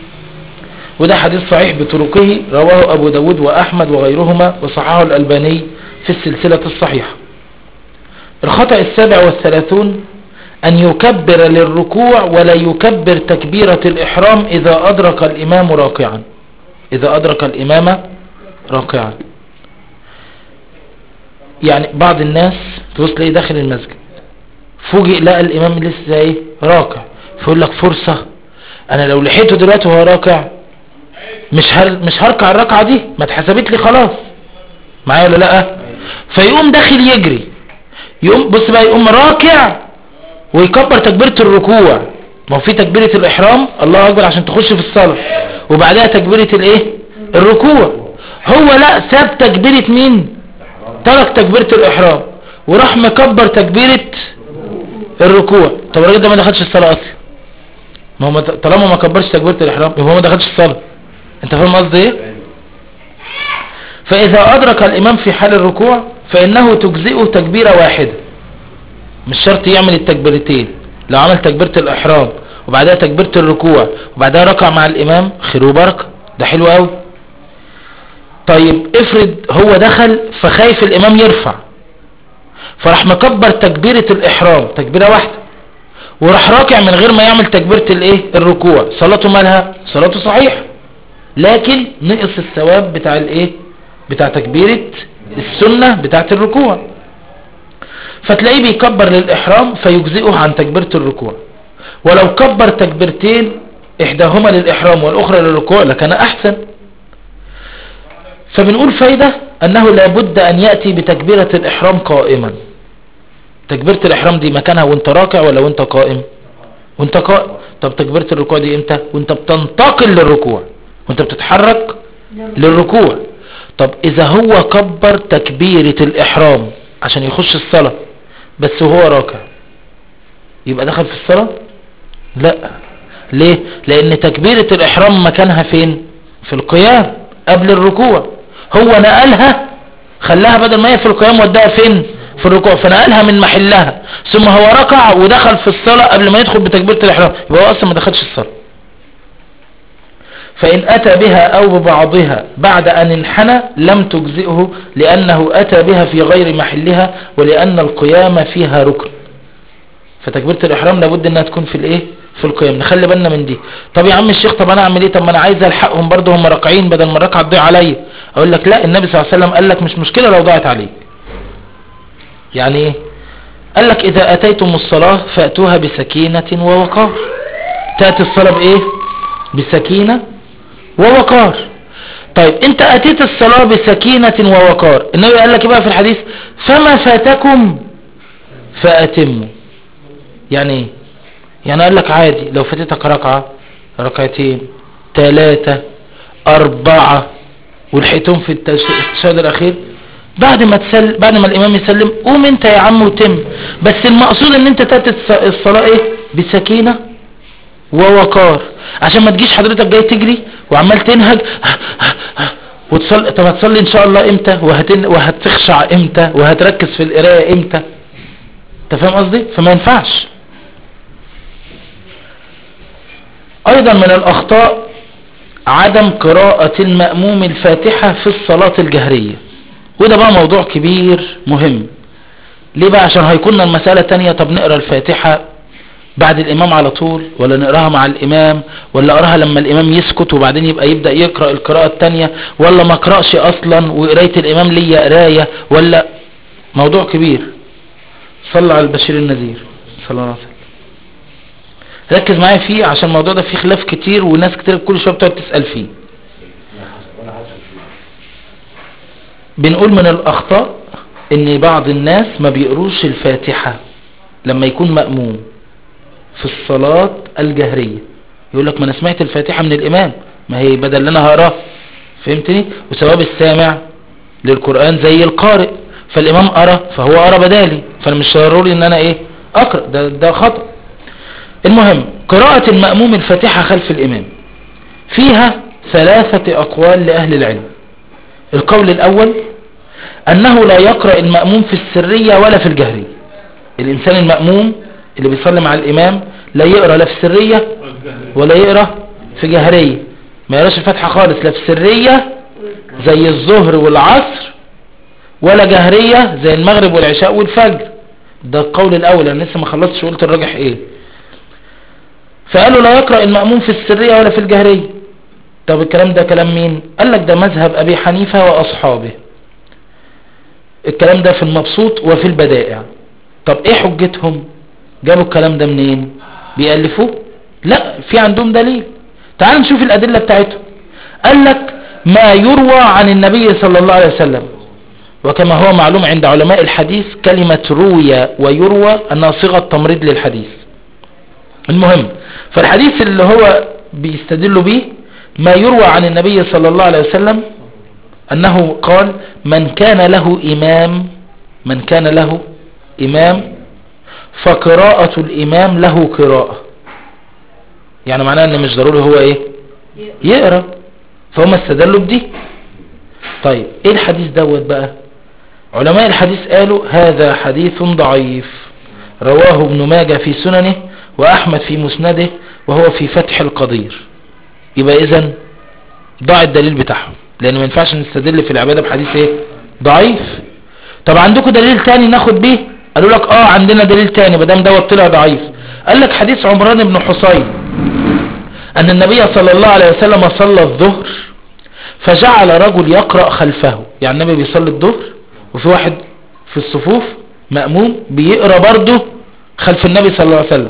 Speaker 1: وده حديث صحيح بطرقه رواه ابو داود واحمد وغيرهما وصححه الالباني في السلسلة الصحيحة الخطأ السابع والثلاثون أن يكبر للركوع ولا يكبر تكبيرة الإحرام إذا أدرك الإمام راكعا إذا أدرك الإمام راكعا يعني بعض الناس تبص تلاقيه داخل المسجد فوجئ لقى الإمام لسه إيه راكع فيقول لك فرصة أنا لو لحقته دلوقتي وهو راكع مش هر مش هركع الركعة دي ما اتحسبت لي خلاص معايا ولا لا فيقوم داخل يجري يقوم بص بقى يقوم راكع ويكبر تكبيرة الركوع ما هو في تكبيرة الإحرام الله أكبر عشان تخش في الصلاة وبعدها تكبيرة الإيه الركوع هو لا ساب تكبيرة مين ترك تكبيرة الإحرام وراح مكبر تكبيرة الركوع طب الراجل ده ما دخلش الصلاة أصلا ما هو ما- طالما ما كبرش تكبيرة الإحرام يبقى هو ما دخلش الصلاة انت فاهم قصدي ايه فإذا أدرك الإمام في حال الركوع فإنه تجزئه تكبيرة واحدة مش شرط يعمل التكبيرتين لو عمل تكبيرة الإحرام وبعدها تكبيرة الركوع وبعدها ركع مع الإمام خير وبركة ده حلو قوي طيب افرض هو دخل فخايف الإمام يرفع فراح مكبر تكبيرة الإحرام تكبيرة واحدة وراح راكع من غير ما يعمل تكبيرة الايه الركوع صلاته مالها صلاته صحيح لكن نقص الثواب بتاع الايه بتاع تكبيرة السنة بتاعت الركوع فتلاقيه بيكبر للإحرام فيجزئه عن تكبيرة الركوع ولو كبر تكبيرتين إحداهما للإحرام والأخرى للركوع لكان أحسن فبنقول فايدة أنه لابد أن يأتي بتكبيرة الإحرام قائما تكبيرة الإحرام دي مكانها وانت راكع ولا وانت قائم وانت قائم طب تكبيرة الركوع دي امتى وانت بتنتقل للركوع وانت بتتحرك للركوع طب اذا هو كبر تكبيرة الاحرام عشان يخش الصلاة بس وهو راكع يبقى دخل في الصلاة لا ليه لان تكبيرة الاحرام مكانها فين في القيام قبل الركوع هو نقلها خلاها بدل ما هي في القيام وداها فين في الركوع فنقلها من محلها ثم هو ركع ودخل في الصلاة قبل ما يدخل بتكبيرة الاحرام يبقى هو اصلا ما دخلش الصلاة فإن أتى بها أو ببعضها بعد أن انحنى لم تجزئه لأنه أتى بها في غير محلها ولأن القيام فيها ركن فتكبيرة الإحرام لابد أنها تكون في الإيه في القيام نخلي بالنا من دي طب يا عم الشيخ طب أنا أعمل إيه طب ما أنا عايز ألحقهم برضه هم راكعين بدل ما الركعة تضيع عليا أقول لك لا النبي صلى الله عليه وسلم قال لك مش مشكلة لو ضاعت عليك يعني إيه قال لك إذا أتيتم الصلاة فأتوها بسكينة ووقار تأتي الصلاة بإيه بسكينة ووقار طيب انت اتيت الصلاة بسكينة ووقار النبي قال لك بقى في الحديث فما فاتكم فاتموا يعني ايه يعني قال لك عادي لو فاتتك ركعة ركعتين ثلاثة اربعة ولحقتهم في التشهد الاخير بعد ما تسل بعد ما الامام يسلم قوم انت يا عم وتم بس المقصود ان انت تاتي الصلاة ايه بسكينة ووقار عشان ما تجيش حضرتك جاي تجري وعمال تنهج وتصلي طب هتصلي ان شاء الله امتى وهتن... وهتخشع امتى وهتركز في القرايه امتى انت فاهم قصدي فما ينفعش ايضا من الاخطاء عدم قراءة المأموم الفاتحة في الصلاة الجهرية وده بقى موضوع كبير مهم ليه بقى عشان هيكون المسألة تانية طب نقرأ الفاتحة بعد الامام على طول ولا نقراها مع الامام ولا اقراها لما الامام يسكت وبعدين يبقى يبدأ يقرأ القراءة التانية ولا ما اقرأش اصلا وقراية الامام ليا قراية ولا موضوع كبير صلى على البشير النذير صلى الله عليه وسلم ركز معايا فيه عشان الموضوع ده فيه خلاف كتير وناس كتير كل شوية بتقعد تسأل فيه بنقول من الاخطاء ان بعض الناس ما بيقروش الفاتحة لما يكون مأموم في الصلاة الجهرية يقول لك ما انا سمعت الفاتحة من الامام ما هي بدل انا هقراه فهمتني وثواب السامع للقرآن زي القارئ فالامام قرا فهو قرا بدالي فانا مش ضروري ان انا ايه اقرا ده ده خطأ المهم قراءة المأموم الفاتحة خلف الامام فيها ثلاثة اقوال لاهل العلم القول الاول انه لا يقرأ المأموم في السرية ولا في الجهرية الانسان المأموم اللي بيصلي مع الامام لا يقرأ لا في سرية ولا يقرأ في جهرية ما يقراش الفاتحة خالص لا في سرية زي الظهر والعصر ولا جهرية زي المغرب والعشاء والفجر ده القول الاول انا لسه ما خلصتش وقلت الراجح ايه فقالوا لا يقرأ المأموم في السرية ولا في الجهرية طب الكلام ده كلام مين قال لك ده مذهب ابي حنيفة واصحابه الكلام ده في المبسوط وفي البدائع طب ايه حجتهم جابوا الكلام ده منين بيألفوه لا في عندهم دليل تعال نشوف الأدلة بتاعتهم قال لك ما يروى عن النبي صلى الله عليه وسلم وكما هو معلوم عند علماء الحديث كلمة روي ويروى أنها صيغة تمريض للحديث المهم فالحديث اللي هو بيستدلوا به ما يروى عن النبي صلى الله عليه وسلم أنه قال من كان له إمام من كان له إمام فقراءة الإمام له قراءة يعني معناه أن مش ضروري هو إيه يقرأ فهم استدلوا بدي طيب ايه الحديث دوت بقى علماء الحديث قالوا هذا حديث ضعيف رواه ابن ماجه في سننه واحمد في مسنده وهو في فتح القدير يبقى اذا ضاع الدليل بتاعهم لان ما ينفعش نستدل في العبادة بحديث ايه ضعيف طب عندكم دليل تاني ناخد بيه قالوا لك اه عندنا دليل تاني مدام دوت طلع ضعيف قال لك حديث عمران بن حصين ان النبي صلى الله عليه وسلم صلى الظهر فجعل رجل يقرأ خلفه يعني النبي بيصلي الظهر وفي واحد في الصفوف مأموم بيقرأ برضه خلف النبي صلى الله عليه وسلم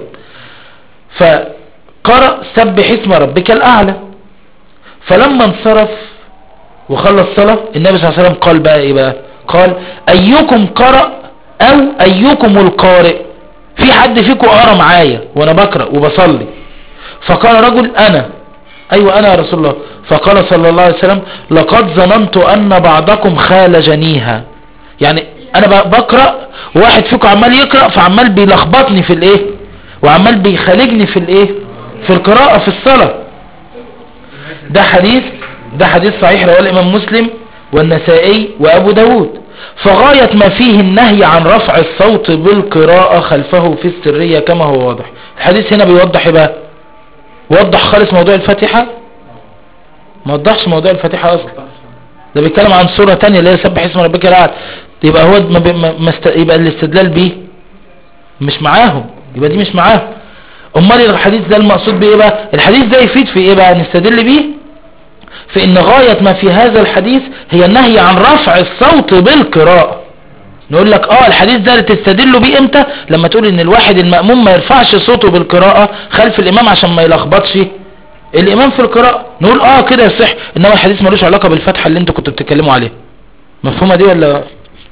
Speaker 1: فقرأ سبح اسم ربك الأعلى فلما انصرف وخلص صلاة النبي صلى الله عليه وسلم قال بقى ايه بقى قال ايكم قرأ او ايكم القارئ في حد فيكم قرأ معايا وانا بقرأ وبصلي فقال رجل انا ايوه انا يا رسول الله فقال صلى الله عليه وسلم لقد ظننت ان بعضكم خالجنيها يعني انا ب- بقرأ واحد فيكم عمال يقرأ فعمال بيلخبطني في الايه وعمال بيخالجني في الايه في القراءة في الصلاة ده حديث ده حديث صحيح رواه الامام مسلم والنسائي وابو داود فغاية ما فيه النهي عن رفع الصوت بالقراءة خلفه في السرية كما هو واضح الحديث هنا بيوضح إيه بقى وضح خالص موضوع الفاتحة ما وضحش موضوع الفاتحة اصلا ده بيتكلم عن سورة تانية اللي هي سبح اسم ربك الاعلى يبقى هو ما بي ما ما است... يبقى الاستدلال بيه مش معاهم يبقى دي مش معاهم امال الحديث ده المقصود بايه بقى الحديث ده يفيد في ايه بقى نستدل بيه في ان غاية ما في هذا الحديث هي النهي عن رفع الصوت بالقراءة نقول لك اه الحديث ده اللي تستدله بيه امتى لما تقول ان الواحد المأموم ما يرفعش صوته بالقراءة خلف الامام عشان ما يلخبطش الامام في القراءة نقول اه كده يصح انما الحديث ملوش علاقة بالفتحة اللي انتوا كنتوا بتتكلموا عليها مفهومة دي ولا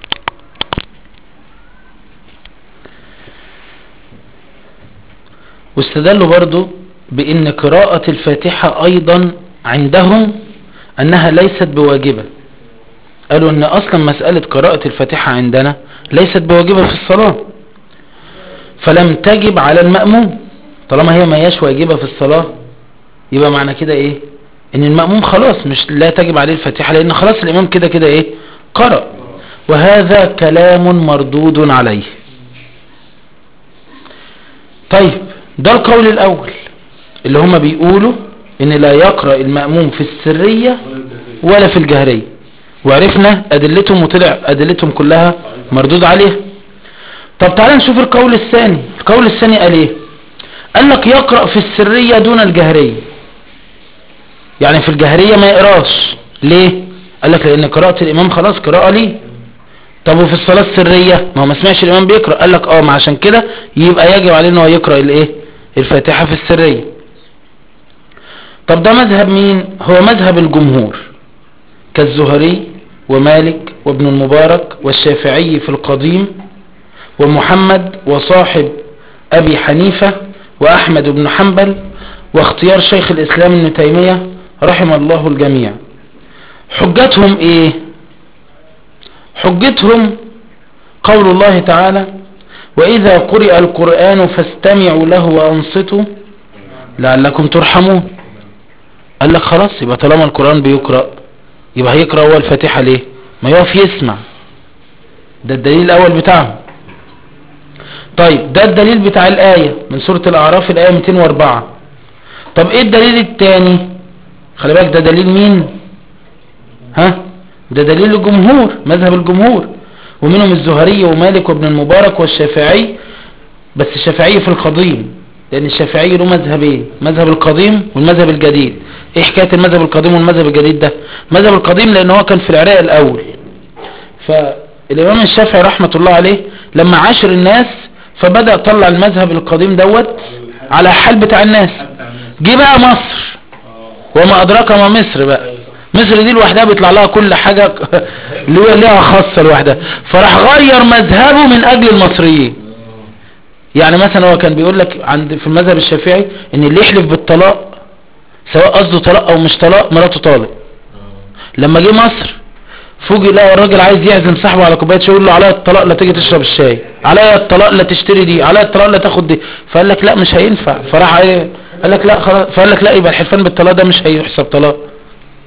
Speaker 1: واستدلوا برضو بان قراءة الفاتحة ايضا عندهم انها ليست بواجبة قالوا ان اصلا مسألة قراءة الفاتحة عندنا ليست بواجبة في الصلاة فلم تجب على المأموم طالما هي ما هياش واجبة في الصلاة يبقى معنى كده ايه ان المأموم خلاص مش لا تجب عليه الفاتحة لان خلاص الامام كده كده ايه قرأ وهذا كلام مردود عليه طيب ده القول الاول اللي هم بيقولوا ان لا يقرأ المأموم في السرية ولا في الجهرية وعرفنا ادلتهم وطلع ادلتهم كلها مردود عليها طب تعالى نشوف القول الثاني القول الثاني قال ايه قال لك يقرأ في السرية دون الجهرية يعني في الجهرية ما يقراش ليه قال لك لان قراءة الامام خلاص قراءة ليه طب وفي الصلاة السرية ما هو ما سمعش الامام بيقرأ قال لك اه ما عشان كده يبقى يجب عليه ان هو يقرأ الايه الفاتحة في السرية طب ده مذهب مين هو مذهب الجمهور كالزهري ومالك وابن المبارك والشافعي في القديم ومحمد وصاحب أبي حنيفة وأحمد بن حنبل واختيار شيخ الإسلام ابن تيمية رحم الله الجميع حجتهم إيه حجتهم قول الله تعالى وإذا قرئ القرآن فاستمعوا له وأنصتوا لعلكم ترحمون قال لك خلاص يبقى طالما القرآن بيقرأ يبقى هيقرأ هو الفاتحة ليه ما يقف يسمع ده الدليل الأول بتاعهم طيب ده الدليل بتاع الآية من سورة الأعراف الآية 204 طب ايه الدليل التاني خلي بالك ده دليل مين ها ده دليل الجمهور مذهب الجمهور ومنهم الزهري ومالك وابن المبارك والشافعي بس الشافعي في القديم لان الشافعي له مذهبين مذهب القديم والمذهب الجديد ايه حكاية المذهب القديم والمذهب الجديد ده مذهب القديم لان هو كان في العراق الاول فالامام الشافعي رحمة الله عليه لما عاشر الناس فبدأ طلع المذهب القديم دوت على حال بتاع الناس جه بقى مصر وما ادراك ما مصر بقى مصر دي لوحدها بيطلع لها كل حاجة اللي هو ليها خاصة لوحدها فراح غير مذهبه من اجل المصريين يعني مثلا هو كان بيقول لك عند في المذهب الشافعي ان اللي يحلف بالطلاق سواء قصده طلاق او مش طلاق مراته طالق لما جه مصر فوجئ لقى الراجل عايز يعزم صاحبه على كوبايه شاي يقول له عليا الطلاق لا تيجي تشرب الشاي عليا الطلاق لا تشتري دي عليا الطلاق لا تاخد دي فقال لك لا مش هينفع فراح ايه قال لك لا خلاص فقال لك لا يبقى الحلفان بالطلاق ده مش هيحسب طلاق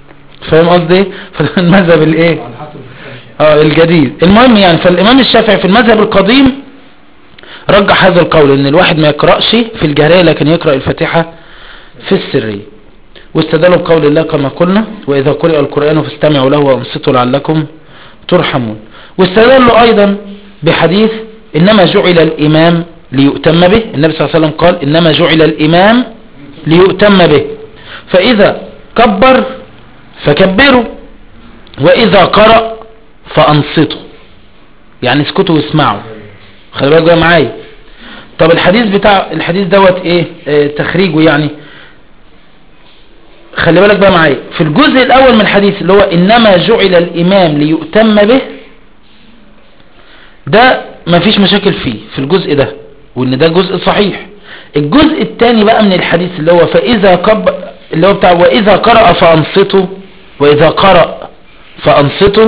Speaker 1: فاهم قصدي ايه فده المذهب الايه
Speaker 2: على حسب الفتح.
Speaker 1: اه الجديد المهم يعني فالامام الشافعي في المذهب القديم رجح هذا القول ان الواحد ما يقرأش في الجهرية لكن يقرأ الفاتحة في السرية واستدلوا بقول الله كما قلنا واذا قرئ القرآن فاستمعوا له وانصتوا لعلكم ترحمون واستدلوا ايضا بحديث انما جعل الامام ليؤتم به النبي صلى الله عليه وسلم قال انما جعل الامام ليؤتم به فاذا كبر فكبروا واذا قرأ فانصتوا يعني اسكتوا واسمعوا خلي بالك بقى معايا طب الحديث بتاع الحديث دوت ايه اه تخريجه يعني خلي بالك بقى معايا في الجزء الاول من الحديث اللي هو انما جعل الامام ليؤتم به ده مفيش مشاكل فيه في الجزء ده وان ده جزء صحيح الجزء الثاني بقى من الحديث اللي هو فاذا كب اللي هو بتاع واذا قرأ فانصتوا واذا قرأ فانصتوا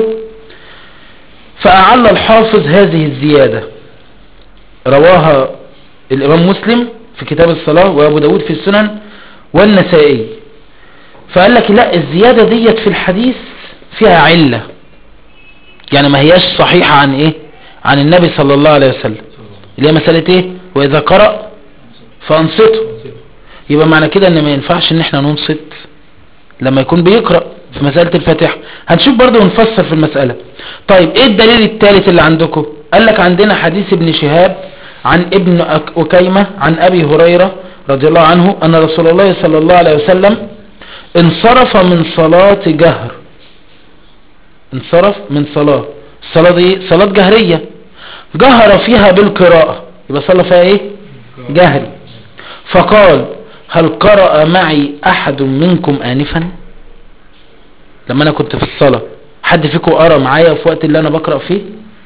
Speaker 1: فأعل الحافظ هذه الزيادة رواها الإمام مسلم في كتاب الصلاة وأبو داود في السنن والنسائي فقال لك لا الزيادة ديت في الحديث فيها علة يعني ما هياش صحيحة عن ايه عن النبي صلى الله عليه وسلم اللي هي مسألة ايه واذا قرأ فانصته يبقى معنى كده ان ما ينفعش ان احنا ننصت لما يكون بيقرأ في مسألة الفاتحة هنشوف برضو ونفسر في المسألة طيب ايه الدليل الثالث اللي عندكم قال لك عندنا حديث ابن شهاب عن ابن أك- أكيمة عن أبي هريرة رضي الله عنه أن رسول الله صلى الله عليه وسلم انصرف من صلاة جهر انصرف من صلاة الصلاة دي صلاة جهرية جهر فيها بالقراءة يبقى صلى فيها ايه جهري فقال هل قرأ معي أحد منكم آنفا لما أنا كنت في الصلاة حد فيكم قرأ معايا في وقت اللي أنا بقرأ فيه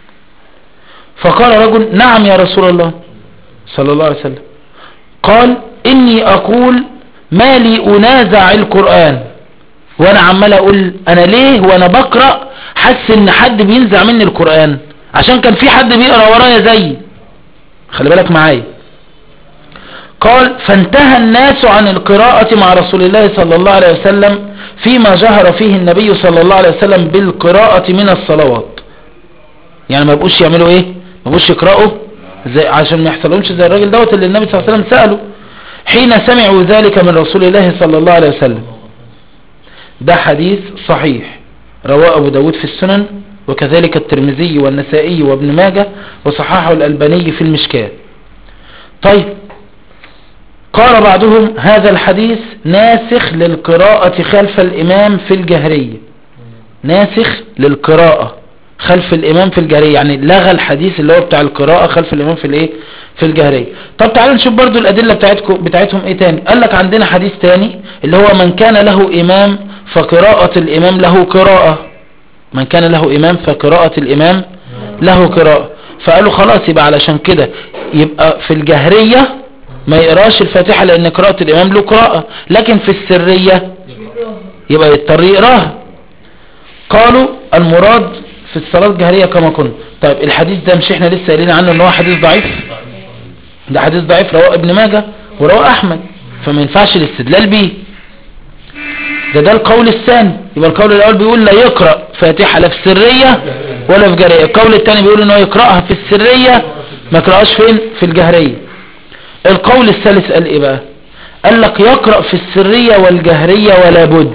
Speaker 1: فقال رجل نعم يا رسول الله صلى الله عليه وسلم قال إني أقول ما لي أنازع القرآن وأنا عمال أقول أنا ليه وأنا بقرأ حس إن حد بينزع مني القرآن عشان كان في حد بيقرأ ورايا زيي خلي بالك معايا قال فانتهى الناس عن القراءة مع رسول الله صلى الله عليه وسلم فيما جهر فيه النبي صلى الله عليه وسلم بالقراءة من الصلوات يعني ما يبقوش يعملوا ايه ما يبقوش يقرأوا زي عشان ما يحصلهمش زي الراجل دوت اللي النبي صلى الله عليه وسلم سأله حين سمعوا ذلك من رسول الله صلى الله عليه وسلم ده حديث صحيح رواه أبو داود في السنن وكذلك الترمذي والنسائي وابن ماجه وصححه الألباني في المشكاة طيب قال بعضهم هذا الحديث ناسخ للقراءة خلف الإمام في الجهرية ناسخ للقراءة خلف الإمام في الجهرية يعني لغى الحديث اللي هو بتاع القراءة خلف الإمام في الإيه في الجهرية طب تعالوا نشوف برضو الأدلة بتاعتكم بتاعتهم إيه تاني قال لك عندنا حديث تاني اللي هو من كان له إمام فقراءة الإمام له قراءة من كان له إمام فقراءة الإمام له قراءة فقالوا خلاص يبقى علشان كده يبقى في الجهرية ما يقراش الفاتحة لأن قراءة الإمام له قراءة لكن في السرية يبقى يضطر يقراها قالوا المراد في الصلاة الجهرية كما كنا طيب الحديث ده مش احنا لسه قايلين عنه ان هو حديث ضعيف ده حديث ضعيف رواه ابن ماجه ورواه احمد فما ينفعش الاستدلال بيه ده ده القول الثاني يبقى القول الاول بيقول لا يقرأ فاتحة لا في السرية ولا في جهرية القول الثاني بيقول ان هو يقرأها في السرية ما يقرأهاش فين في الجهرية القول الثالث قال ايه بقى قال لك يقرأ في السرية والجهرية ولا بد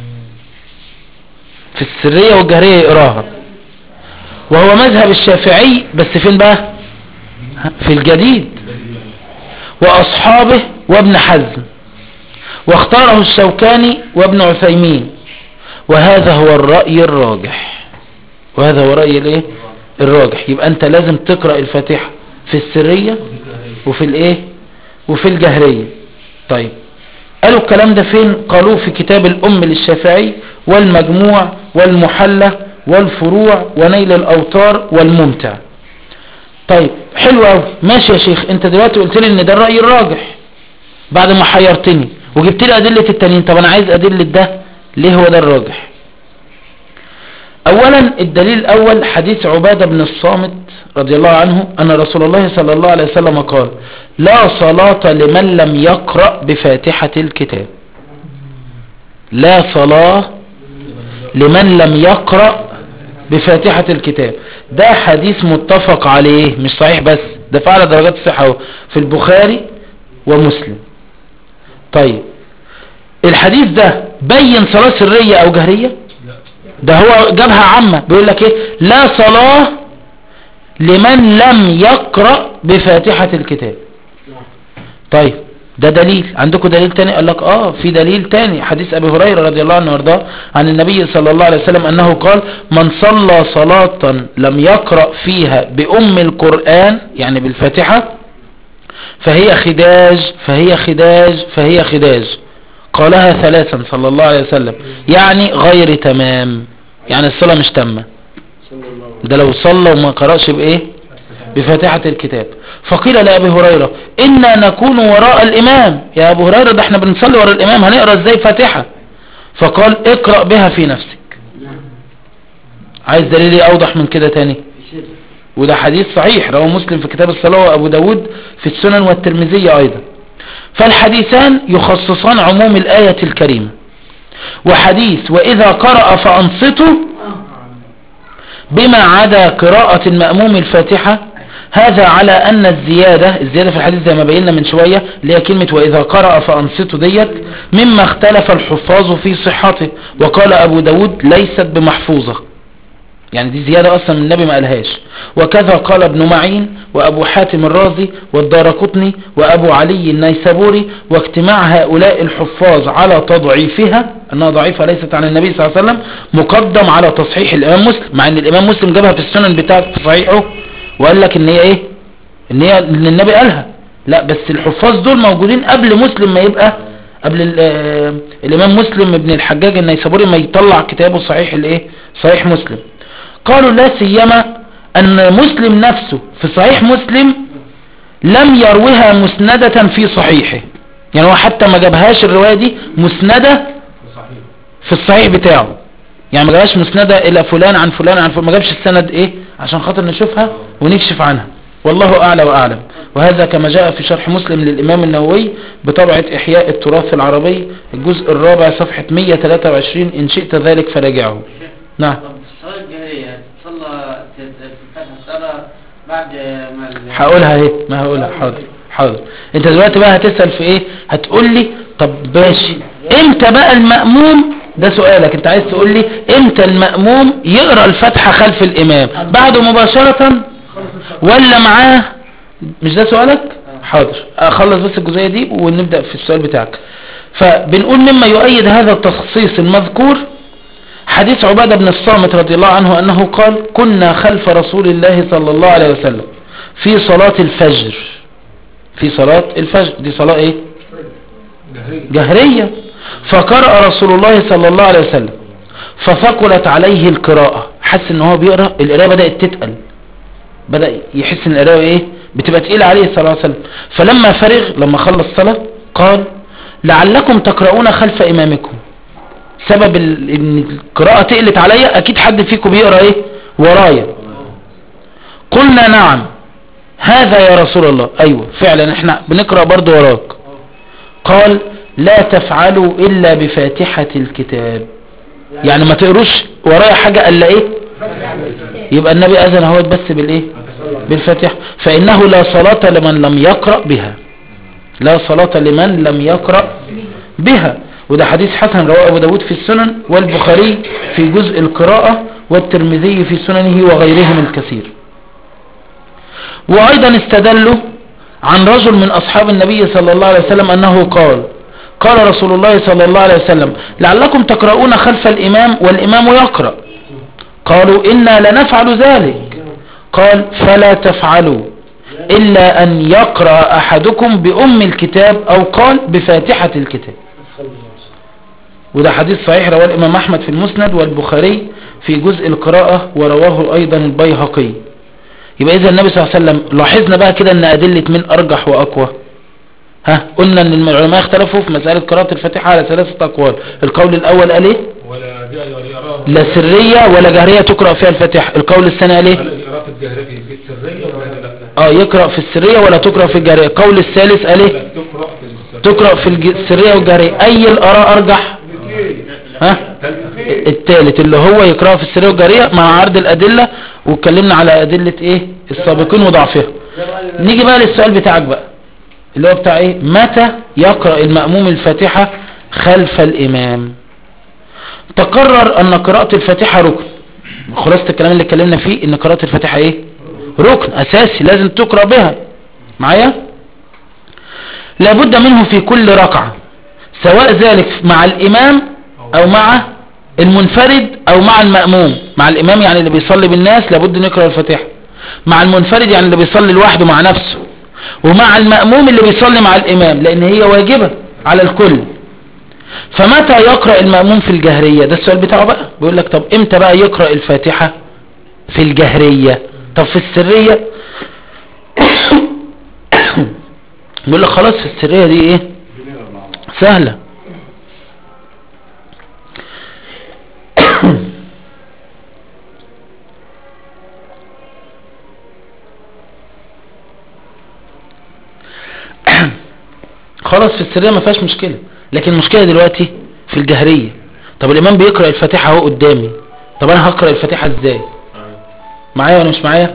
Speaker 1: في السرية والجهرية يقراها وهو مذهب الشافعي بس فين بقى في الجديد واصحابه وابن حزم واختاره الشوكاني وابن عثيمين وهذا هو الرأي الراجح وهذا هو رأي الايه الراجح يبقى انت لازم تقرأ الفاتحة في السرية وفي الايه وفي الجهرية طيب قالوا الكلام ده فين قالوه في كتاب الأم للشافعي والمجموع والمحلة والفروع ونيل الأوطار والممتع طيب حلو قوي ماشي يا شيخ انت دلوقتي قلت لي ان ده الرأي الراجح بعد ما حيرتني وجبت لي أدلة التانيين طب انا عايز أدلة ده ليه هو ده الراجح اولا الدليل الاول حديث عبادة بن الصامت رضي الله عنه ان رسول الله صلى الله عليه وسلم قال لا صلاة لمن لم يقرأ بفاتحة الكتاب لا صلاة لمن لم يقرأ بفاتحة الكتاب ده حديث متفق عليه مش صحيح بس ده في اعلى درجات الصحة اهو في البخاري ومسلم طيب الحديث ده بين صلاة سرية او جهرية ده هو جابها عامة بيقول لك ايه لا صلاة لمن لم يقرأ بفاتحة الكتاب طيب ده دليل عندكم دليل تاني قال لك اه في دليل تاني حديث ابي هريرة رضي الله عنه وارضاه عن النبي صلى الله عليه وسلم انه قال من صلى صلاة لم يقرأ فيها بأم القرآن يعني بالفاتحة فهي خداج فهي خداج فهي خداج قالها ثلاثا صلى الله عليه وسلم يعني غير تمام يعني الصلاة مش تامة ده لو صلى وما قرأش بإيه بفاتحة الكتاب فقيل لأبي هريرة إنا نكون وراء الإمام يا أبو هريرة ده احنا بنصلي وراء الإمام هنقرأ ازاي فاتحة فقال اقرأ بها في نفسك عايز دليل إيه أوضح من كده تاني وده حديث صحيح رواه مسلم في كتاب الصلاة وأبو داود في السنن والترمذية أيضا فالحديثان يخصصان عموم الآية الكريمة وحديث وإذا قرأ فأنصتوا بما عدا قراءة المأموم الفاتحة هذا على أن الزيادة الزيادة في الحديث زي ما بينا من شوية اللي هي كلمة وإذا قرأ فأنصتوا ديت مما اختلف الحفاظ في صحته وقال أبو داود ليست بمحفوظة يعني دي زيادة أصلا من النبي ما قالهاش وكذا قال ابن معين وأبو حاتم الرازي والدارقطني وأبو علي النيسابوري واجتماع هؤلاء الحفاظ على تضعيفها أنها ضعيفة ليست عن النبي صلى الله عليه وسلم مقدم على تصحيح الإمام مسلم مع أن الإمام مسلم جابها في السنن بتاعته في صحيحه وقال لك ان هي ايه ان هي ان النبي قالها لا بس الحفاظ دول موجودين قبل مسلم ما يبقى قبل ال- آه، الامام مسلم ابن الحجاج النيسابوري ما يطلع كتابه صحيح الايه صحيح مسلم قالوا لا سيما ان مسلم نفسه في صحيح مسلم لم يروها مسندة في صحيحه يعني هو حتى ما جابهاش الرواية دي مسندة
Speaker 2: صحيح
Speaker 1: في الصحيح بتاعه يعني ما جابهاش مسندة الى فلان عن فلان عن فلان ما جابش السند ايه عشان خاطر نشوفها ونكشف عنها والله اعلى واعلم وهذا كما جاء في شرح مسلم للامام النووي بطبعة احياء التراث العربي الجزء الرابع صفحة 123 ان شئت ذلك فراجعه نعم
Speaker 4: طب الصلاة الجهرية تصلى تفتح الصلاة بعد ما ال-
Speaker 1: هقولها ايه ما هقولها حاضر حاضر انت دلوقتي بقى هتسأل في ايه هتقول لي طب ماشي امتى بقى المأموم ده سؤالك انت عايز تقول لي امتى المأموم يقرأ الفاتحة خلف الامام بعده مباشرة ولا معاه مش ده سؤالك حاضر اخلص بس الجزئية دي ونبدأ في السؤال بتاعك فبنقول مما يؤيد هذا التخصيص المذكور حديث عبادة بن الصامت رضي الله عنه أنه قال كنا خلف رسول الله صلى الله عليه وسلم في صلاة الفجر في صلاة الفجر دي صلاة ايه
Speaker 2: جهرية
Speaker 1: جهرية فقرأ رسول الله صلى الله عليه وسلم فثقلت عليه القراءة حس ان هو بيقرأ القراءة بدأت تتقل بدأ يحس ان القراءة ايه بتبقى تقيلة عليه صلى الله عليه وسلم فلما فرغ لما خلص صلاة قال لعلكم تقرؤون خلف امامكم سبب ال- ان القراءة تقلت عليا اكيد حد فيكم بيقرأ ايه ورايا قلنا نعم هذا يا رسول الله ايوه فعلا احنا بنقرأ برضو وراك قال لا تفعلوا الا بفاتحة الكتاب يعني ما تقروش ورايا حاجة الا ايه يبقى النبي اذن هو بس بالايه بالفاتحة فانه لا صلاة لمن لم يقرأ بها لا صلاة لمن لم يقرأ بها وده حديث حسن رواه ابو داود في السنن والبخاري في جزء القراءة والترمذي في سننه وغيرهم الكثير وايضا استدلوا عن رجل من اصحاب النبي صلى الله عليه وسلم انه قال قال رسول الله صلى الله عليه وسلم لعلكم تقرؤون خلف الامام والامام يقرأ قالوا انا لنفعل ذلك قال فلا تفعلوا الا ان يقرأ احدكم بام الكتاب او قال بفاتحة الكتاب وده حديث صحيح رواه الامام احمد في المسند والبخاري في جزء القراءة ورواه ايضا البيهقي يبقى اذا النبي صلى الله عليه وسلم لاحظنا بقى كده ان ادلة من ارجح واقوى ها قلنا ان العلماء اختلفوا في مسألة قراءة الفاتحة على ثلاثة اقوال القول الاول قال ايه
Speaker 2: ولا جاء ولا يراه
Speaker 1: لا سرية ولا جهرية تقرأ فيها الفاتحة القول الثاني قال ايه
Speaker 2: ولا يراه في الجهرية في السرية ولا لا
Speaker 1: اه يقرأ في السرية ولا تقرأ في الجهرية القول الثالث قال
Speaker 2: لا
Speaker 1: ايه
Speaker 2: تقرأ في السرية
Speaker 1: تقرأ في الج- السرية والجهرية اي الاراء ارجح ها الثالث اللي هو يقرأها في السرية والجارية مع عرض الأدلة واتكلمنا على أدلة ايه السابقين وضعفها نيجي بقى للسؤال بتاعك بقى اللي هو بتاع ايه متى يقرأ المأموم الفاتحة خلف الإمام تقرر أن قراءة الفاتحة ركن خلاصة الكلام اللي اتكلمنا فيه ان قراءة الفاتحة ايه ركن اساسي لازم تقرأ بها معايا لابد منه في كل ركعة سواء ذلك مع الامام او مع المنفرد او مع المأموم مع الامام يعني اللي بيصلي بالناس لابد نقرأ الفاتحة مع المنفرد يعني اللي بيصلي لوحده مع نفسه ومع المأموم اللي بيصلي مع الامام لان هي واجبة على الكل فمتى يقرأ المأموم في الجهرية ده السؤال بتاعه بقى بيقول لك طب امتى بقى يقرأ الفاتحة في الجهرية طب في السرية بيقول لك خلاص في السرية دي ايه سهلة خلاص في السرية ما فيهاش مشكلة لكن المشكلة دلوقتي في الجهرية طب الامام بيقرأ الفاتحة اهو قدامي طب انا هقرأ الفاتحة ازاي معايا ولا مش معايا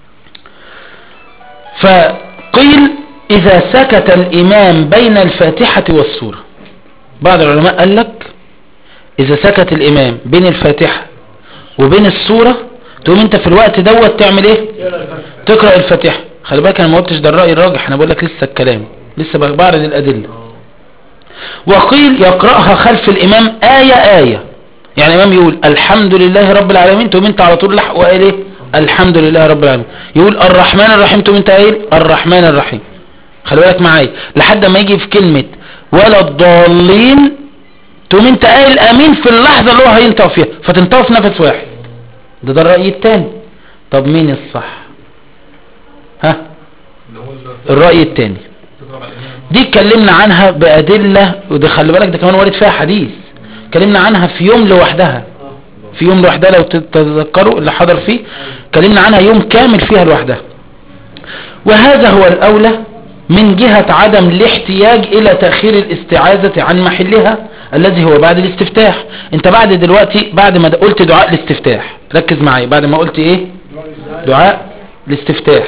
Speaker 1: فقيل اذا سكت الامام بين الفاتحة والسورة بعض العلماء قال لك اذا سكت الامام بين الفاتحة وبين السورة تقوم انت في الوقت دوت تعمل ايه تقرأ الفاتحة خلي بالك انا ما قلتش ده الرأي الراجح انا بقول لك لسه الكلام لسه بعرض الادلة وقيل يقرأها خلف الامام آية آية يعني الامام يقول الحمد لله رب العالمين تقوم انت على طول لحق وقال ايه الحمد لله رب العالمين يقول الرحمن الرحيم تقوم انت قايل الرحمن الرحيم خلي بالك معايا لحد ما يجي في كلمة ولا الضالين تقوم انت قايل امين في اللحظة اللي هو هينطق فيها فتنطق في نفس واحد ده ده الرأي التاني طب مين الصح ها
Speaker 2: اللي هو ال-
Speaker 1: الرأي التاني
Speaker 2: تضرب على الإمام.
Speaker 1: دي اتكلمنا عنها بأدلة وده خلي بالك ده كمان وارد فيها حديث اتكلمنا عنها في يوم لوحدها في يوم لوحدها لو تتذكروا اللي حضر فيه اتكلمنا عنها يوم كامل فيها لوحدها وهذا هو الأولى من جهة عدم الاحتياج إلى تأخير الاستعاذة عن محلها الذي هو بعد الاستفتاح انت بعد دلوقتي بعد ما قلت دعاء الاستفتاح ركز معايا بعد ما قلت ايه دعاء الاستفتاح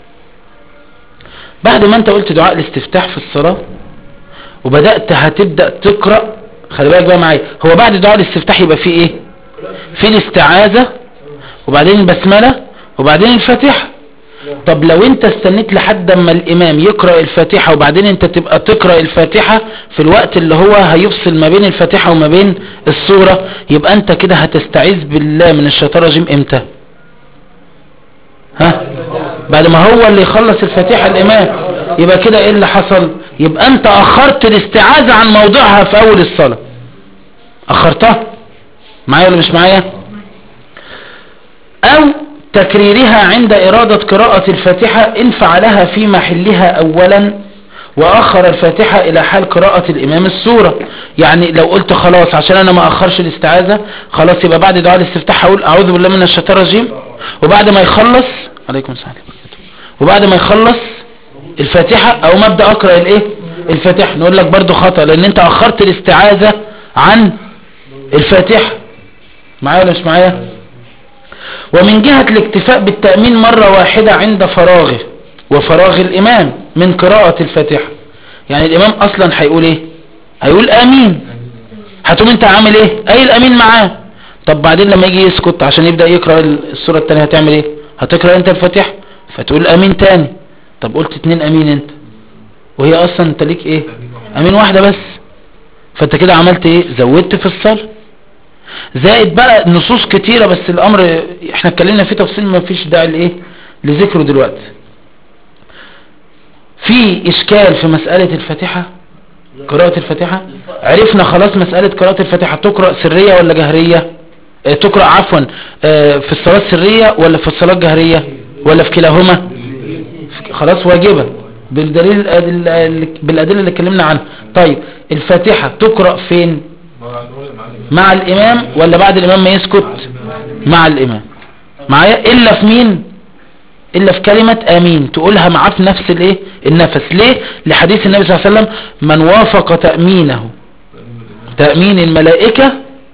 Speaker 1: بعد ما انت قلت دعاء الاستفتاح في الصلاة وبدأت هتبدأ تقرأ خلي بالك بقى معايا هو بعد دعاء الاستفتاح يبقى فيه ايه في الاستعاذة وبعدين البسملة وبعدين الفاتحة طب لو انت استنيت لحد اما الامام يقرأ الفاتحة وبعدين انت تبقى تقرأ الفاتحة في الوقت اللي هو هيفصل ما بين الفاتحة وما بين السورة يبقى انت كده هتستعيذ بالله من الشيطان الرجيم امتى ها بعد ما هو اللي يخلص الفاتحة الامام يبقى كده ايه اللي حصل يبقى انت اخرت الاستعاذة عن موضعها في اول الصلاة اخرتها معايا ولا مش معايا او تكريرها عند ارادة قراءة الفاتحة ان فعلها في محلها اولا واخر الفاتحة الى حال قراءة الامام السورة يعني لو قلت خلاص عشان انا ما اخرش الاستعاذة خلاص يبقى بعد دعاء الاستفتاح اقول اعوذ بالله من الشيطان الرجيم وبعد ما يخلص عليكم السلام وبعد ما يخلص الفاتحة او مبدأ اقرأ الايه الفاتحة نقول لك برضو خطأ لان انت اخرت الاستعاذة عن الفاتحة معايا ولا مش معايا ومن جهة الاكتفاء بالتأمين مرة واحدة عند فراغه وفراغ الامام من قراءة الفاتحة يعني الامام اصلا هيقول ايه هيقول امين هتقوم انت عامل ايه قايل امين معاه طب بعدين لما يجي يسكت عشان يبدأ يقرأ السورة التانية هتعمل ايه هتقرأ انت الفاتحة فتقول امين تاني طب قلت اتنين امين انت وهي اصلا انت ليك ايه امين واحدة بس فانت كده عملت ايه زودت في الصلاة زائد بقى نصوص كتيرة بس الامر احنا اتكلمنا فيه تفصيل ما فيش داعي لايه لذكره دلوقتي في اشكال في مسألة الفاتحة قراءة الفاتحة عرفنا خلاص مسألة قراءة الفاتحة تقرأ سرية ولا جهرية اه تقرأ عفوا اه في الصلاة السرية ولا في الصلاة الجهرية ولا في كلاهما خلاص واجبة بالدليل الأدل- بالأدلة اللي اتكلمنا عنها طيب الفاتحة تقرأ فين
Speaker 2: مع الأول- مع الإمام.
Speaker 1: مع الإمام ولا بعد الإمام ما يسكت مع الإمام معايا إلا في مين إلا في كلمة آمين تقولها معاه في نفس الإيه النفس ليه لحديث النبي صلى الله عليه وسلم من وافق تأمينه تأمين الملائكة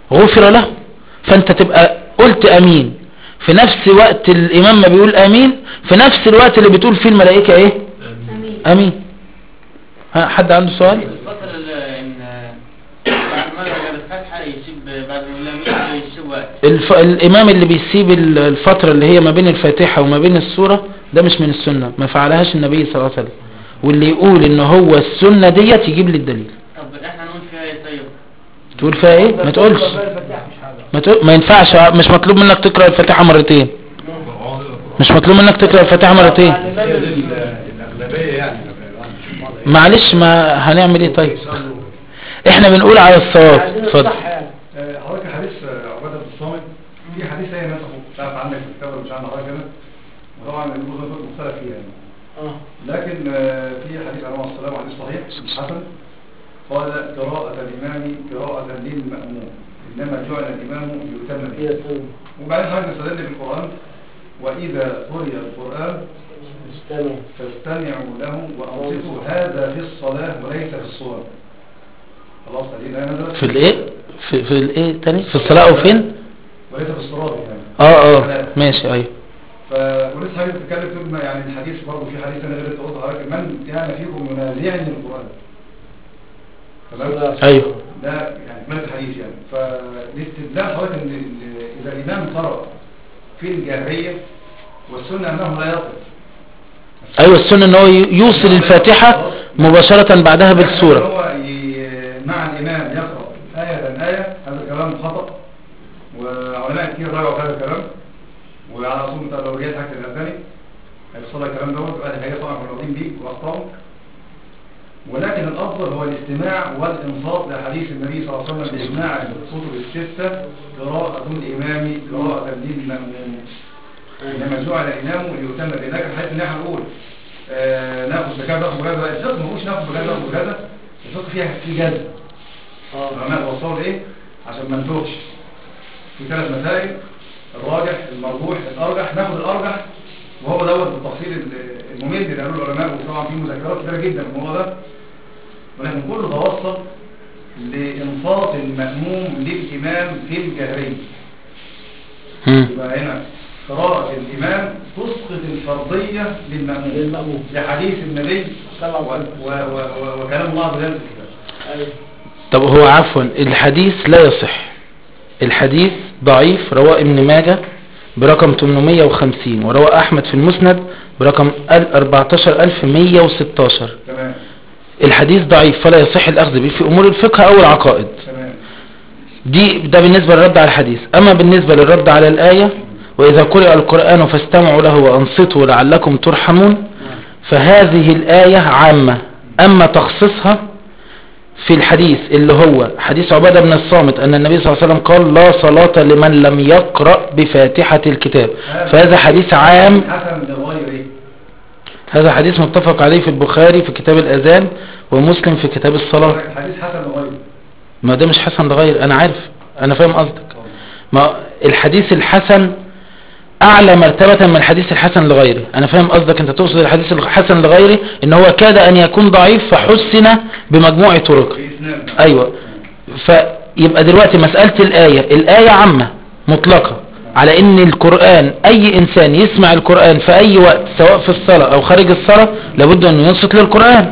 Speaker 1: غفر له فانت تبقى قلت امين في نفس وقت الامام ما بيقول امين في نفس الوقت اللي بتقول فيه الملائكة ايه
Speaker 5: امين
Speaker 1: امين ها حد عنده سؤال
Speaker 4: الفترة اللي ان بعد ما قال الفتحة يسيب بعد ما يقول يسيب وقت
Speaker 1: الف... الامام اللي بيسيب ال- الفترة اللي هي ما بين الفاتحة وما بين السورة ده مش من السنة ما فعلهاش النبي صلى الله عليه وسلم واللي يقول ان هو السنة ديت يجيب لي الدليل
Speaker 4: طب احنا نقول فيها ايه طيب
Speaker 1: تقول فيها ايه ما تقولش ما, تقول... ما ينفعش ما مطلوب منك تقرأ الفاتحة مرتين مش مطلوب منك تقرأ الفاتحة مرتين
Speaker 3: الأغلبية يعني
Speaker 1: معلش ما هنعمل ايه طيب احنا بنقول على الصواب اتفضل
Speaker 6: آه، حضرتك حديث آه، عبادة بن الصامت في حديث هي نسخه مش عارف عندك في الكتاب ولا مش عند حضرتك هنا وطبعا النصوص مختلف فيها يعني لكن آه، في حديث عليه الصلاه والسلام حديث صحيح حسن قال قراءة الإمام قراءة للمأموم إنما جعل الإمام يؤتم به وبعدين حضرتك نستدل بالقرآن وإذا قرئ القرآن فاستمعوا له وأنصتوا هذا في الصلاة وليس في الصلاة خلاص هذه الآية نزلت
Speaker 1: في الايه في, في الايه تاني في الصلاة او فين
Speaker 6: وليس في الصلاة يعني
Speaker 1: اه اه ماشي ايوه
Speaker 6: ف ولسه حضرتك بتتكلم تقول ما يعني الحديث برضه في حديث انا غير اللي قلت لحضرتك من كان فيكم ينازعني القران تمام
Speaker 1: ايوه
Speaker 6: ده يعني من الحديث يعني فالاستدلال حضرتك ان ال- اذا الامام قرأ في الجاهريه والسنه انه لا يقف
Speaker 1: ايوه السنة ان هو ي- يوصل الفاتحة مباشرة بعدها بالسورة
Speaker 6: هو ي- مع الامام يقرا ايه ايه هذا كلام خطا وعلماء كتير راجعوا هذا الكلام وعلى اصول بتاع لو رجعت حاجه الالباني هيفصل الكلام دوت يبقى دي حاجه طبعا كنا واخدين بيه واخطاهم ولكن الافضل هو الاستماع والانصات لحديث النبي صلى الله عليه وسلم باجماع الكتب السته قراءه الامام قراءه للمامون انما جعل الامام ليتم به لكن حيث ان احنا نقول آه ناخذ بكذا ناخذ بكذا الفقه ما هوش ناخذ بكذا ناخذ بكذا الفقه فيها في جزم العلماء وصلوا لايه عشان ما نتوهش في ثلاث مسائل الراجح المرجوح الارجح ناخد الارجح وهو دوت بالتفصيل ال- الممل اللي قالوا العلماء وطبعا في مذكرات كتيره جدا في الموضوع ده ولكن كله توصل لانصات المأموم للامام في الجهريه
Speaker 1: مم.
Speaker 6: يبقى هنا قراءة الإمام تسقط الفرضية للمأموم للمأموم لحديث النبي و- و- و- وكلام الله عز وجل في الكتاب
Speaker 1: طب هو عفوا الحديث لا يصح الحديث ضعيف رواه ابن ماجه برقم 850 ورواه احمد في المسند برقم 14116
Speaker 6: تمام
Speaker 1: الحديث ضعيف فلا يصح الاخذ به في امور الفقه او العقائد
Speaker 6: تمام
Speaker 1: دي ده بالنسبة للرد على الحديث أما بالنسبة للرد على الآية وإذا قرئ القرآن فاستمعوا له وأنصتوا لعلكم ترحمون فهذه الآية عامة أما تخصيصها في الحديث اللي هو حديث عبادة بن الصامت أن النبي صلى الله عليه وسلم قال لا صلاة لمن لم يقرأ بفاتحة الكتاب فهذا حديث عام
Speaker 6: حسن لغير ايه
Speaker 1: هذا حديث متفق عليه في البخاري في كتاب الأذان ومسلم في كتاب الصلاة
Speaker 6: حديث حسن لغير
Speaker 1: ما ده مش حسن لغير انا عارف انا فاهم قصدك ما الحديث الحسن اعلى مرتبة من الحديث الحسن لغيره انا فاهم قصدك انت تقصد الحديث الحسن لغيره ان هو كاد ان يكون ضعيف فحسن بمجموع طرقه
Speaker 6: في اسناد
Speaker 1: ايوه فيبقى دلوقتي مسألة الآية الآية عامة مطلقة على ان القرآن اي انسان يسمع القرآن في اي وقت سواء في الصلاة او خارج الصلاة لابد انه ينصت للقرآن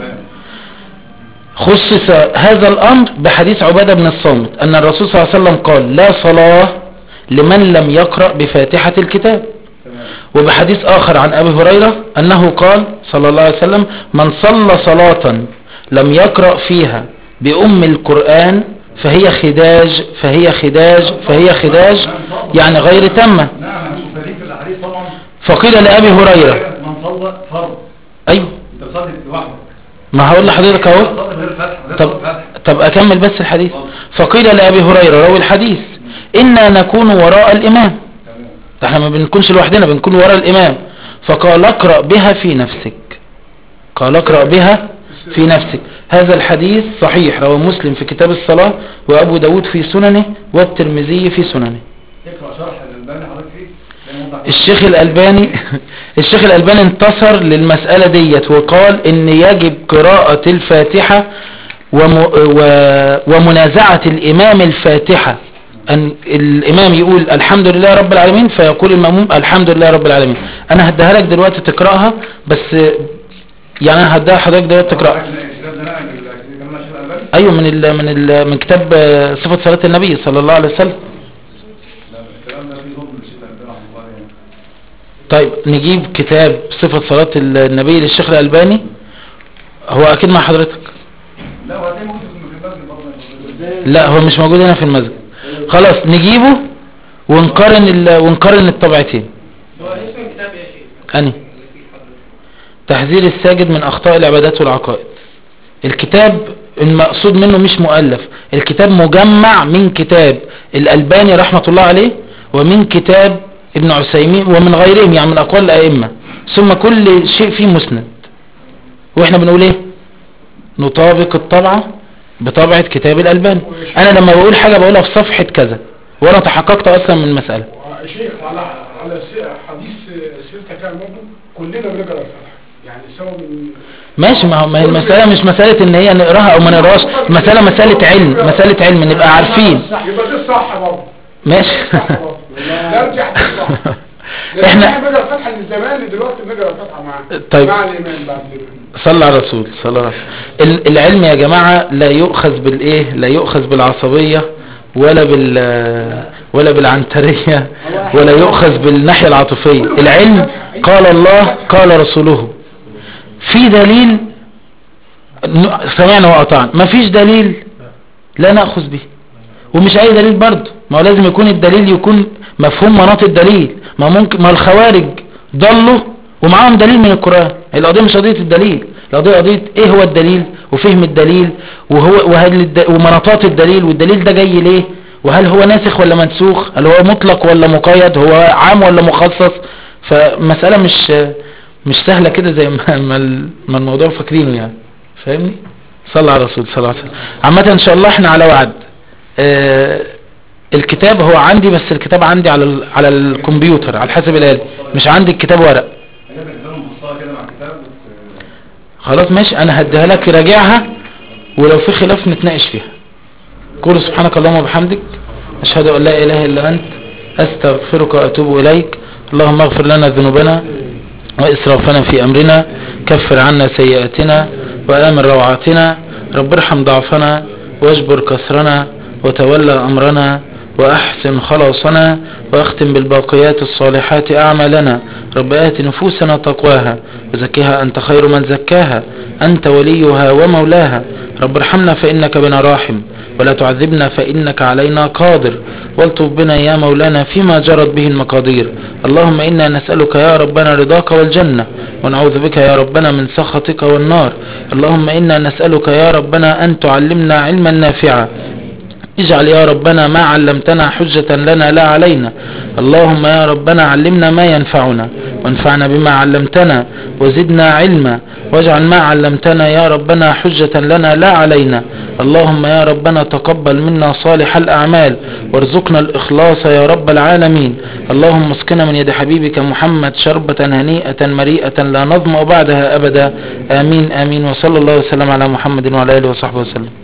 Speaker 1: خصص هذا الأمر بحديث عبادة بن الصامت أن الرسول صلى الله عليه وسلم قال لا صلاة لمن لم يقرأ بفاتحة الكتاب
Speaker 6: تمام
Speaker 1: وبحديث آخر عن أبي هريرة أنه قال صلى الله عليه وسلم من صلى صلاة لم يقرأ فيها بأم القرآن فهي خداج فهي خداج فهي خداج يعني غير تامة
Speaker 6: نعم مش مختلفين في الاحاديث طبعا
Speaker 1: فقيل لأبي هريرة
Speaker 6: من صلى فرض
Speaker 1: أيوه
Speaker 6: انت بتصلي لوحدك
Speaker 1: ما هقول لحضرتك أهو
Speaker 6: صلي غير فتح غير
Speaker 1: طب,
Speaker 6: فتح
Speaker 1: طب أكمل بس الحديث فقيل لأبي هريرة روي الحديث إنا نكون وراء الإمام
Speaker 6: تمام
Speaker 1: ده احنا ما بنكونش لوحدنا بنكون وراء الإمام فقال اقرأ بها في نفسك قال اقرأ بها في نفسك هذا الحديث صحيح رواه مسلم في كتاب الصلاة وأبو داود في سننه والترمذي في سننه
Speaker 6: اقرا شرح الالباني حضرتك فيه لأن وضح-
Speaker 1: الشيخ الألباني الشيخ الألباني انتصر للمسألة ديت وقال ان يجب قراءة الفاتحة وم و ومنازعة الإمام الفاتحة أن الإمام يقول الحمد لله رب العالمين فيقول المأموم الحمد لله رب العالمين أنا هديها لك دلوقتي تقرأها بس يعني أنا هديها حضرتك دلوقتي تقرأها
Speaker 6: الكتاب ده نقل ال- كمان الشيخ الألباني
Speaker 1: أيوة من ال من ال من كتاب آه، صفة صلاة النبي صلى الله عليه وسلم
Speaker 6: لا الكلام ده فيه ظلم للشيخ الألباني رحمه الله يعني
Speaker 1: طيب نجيب كتاب صفة صلاة النبي للشيخ الألباني هو أكيد مع حضرتك
Speaker 6: لا هو هتلاقيه موجود في المسجد برضه
Speaker 1: لا هو مش موجود هنا في المسجد خلاص نجيبه ونقارن ال... ونقارن الطبعتين
Speaker 4: هو اسم الكتاب يا شيخ
Speaker 1: أني تحذير الساجد من أخطاء العبادات والعقائد الكتاب المقصود منه مش مؤلف الكتاب مجمع من كتاب الألباني رحمة الله عليه ومن كتاب ابن عثيمين ومن غيرهم يعني من أقوال الأئمة ثم كل شيء فيه مسند واحنا بنقول ايه نطابق الطبعة بطبعة كتاب الألباني انا لما بقول حاجة بقولها في صفحة كذا وانا تحققت اصلا من المسألة
Speaker 5: شيخ على على س- حديث سيرتك كان برضه كلنا بنقرا الفتح يعني سواء من
Speaker 1: ماشي ما هو ما هي المسألة مش مسألة ان هي نقراها او ما نقراهاش المسألة مسألة علم مسألة علم نبقى عارفين
Speaker 5: يبقى ده الصح برضه
Speaker 1: ماشي
Speaker 5: صح برضه ده ارجع ده الصح لأن
Speaker 1: احنا
Speaker 5: احنا بنقرا الفتحه من زمان دلوقتي بنقرا الفتحه مع
Speaker 1: طيب.
Speaker 5: مع الامام بعد كده
Speaker 1: صلى على الرسول صلى الله عليه وسلم ال- العلم يا جماعة لا يؤخذ بالايه لا يؤخذ بالعصبية ولا بال ولا بالعنترية ولا يؤخذ بالناحية العاطفية العلم قال الله قال رسوله في دليل ن- سمعنا وأطعنا ما فيش دليل لا نأخذ به ومش أي دليل برضه ما هو لازم يكون الدليل يكون مفهوم مناط الدليل ما ممكن ما الخوارج ضلوا ومعاهم دليل من القرآن القضية مش قضية الدليل القضية قضية ايه هو الدليل وفهم الدليل وهو وهل الد... ومناطات الدليل والدليل ده جاي ليه وهل هو ناسخ ولا منسوخ هل هو مطلق ولا مقيد هو عام ولا مخصص فمسألة مش مش سهلة كده زي ما ما ال- ما الموضوع فاكرينه يعني فاهمني صلى على الرسول صلى الله عليه وسلم عامة ان شاء الله احنا على وعد آه الكتاب هو عندي بس الكتاب عندي على ال... على الكمبيوتر على الحاسب الآلي مش عندي الكتاب ورق
Speaker 6: هي بالنسبة مفصلة كده مع الكتاب بس
Speaker 1: خلاص ماشي انا هديها لك راجعها ولو في خلاف نتناقش فيها قول سبحانك اللهم وبحمدك اشهد ان لا اله الا انت استغفرك واتوب اليك اللهم اغفر لنا ذنوبنا واسرافنا في امرنا كفر عنا سيئاتنا وامن روعاتنا رب ارحم ضعفنا واجبر كسرنا وتولى امرنا واحسن خلاصنا واختم بالباقيات الصالحات اعمالنا رب آت نفوسنا تقواها وزكها انت خير من زكاها انت وليها ومولاها رب ارحمنا فانك بنا راحم ولا تعذبنا فانك علينا قادر والطف بنا يا مولانا فيما جرت به المقادير اللهم انا نسألك يا ربنا رضاك والجنة ونعوذ بك يا ربنا من سخطك والنار اللهم انا نسألك يا ربنا ان تعلمنا علما نافعا اجعل يا ربنا ما علمتنا حجة لنا لا علينا اللهم يا ربنا علمنا ما ينفعنا وانفعنا بما علمتنا وزدنا علما واجعل ما علمتنا يا ربنا حجة لنا لا علينا اللهم يا ربنا تقبل منا صالح الأعمال وارزقنا الإخلاص يا رب العالمين اللهم اسقنا من يد حبيبك محمد شربة هنيئة مريئة لا نظمأ بعدها أبدا آمين آمين وصلى الله وسلم على محمد وعلى آله وصحبه وسلم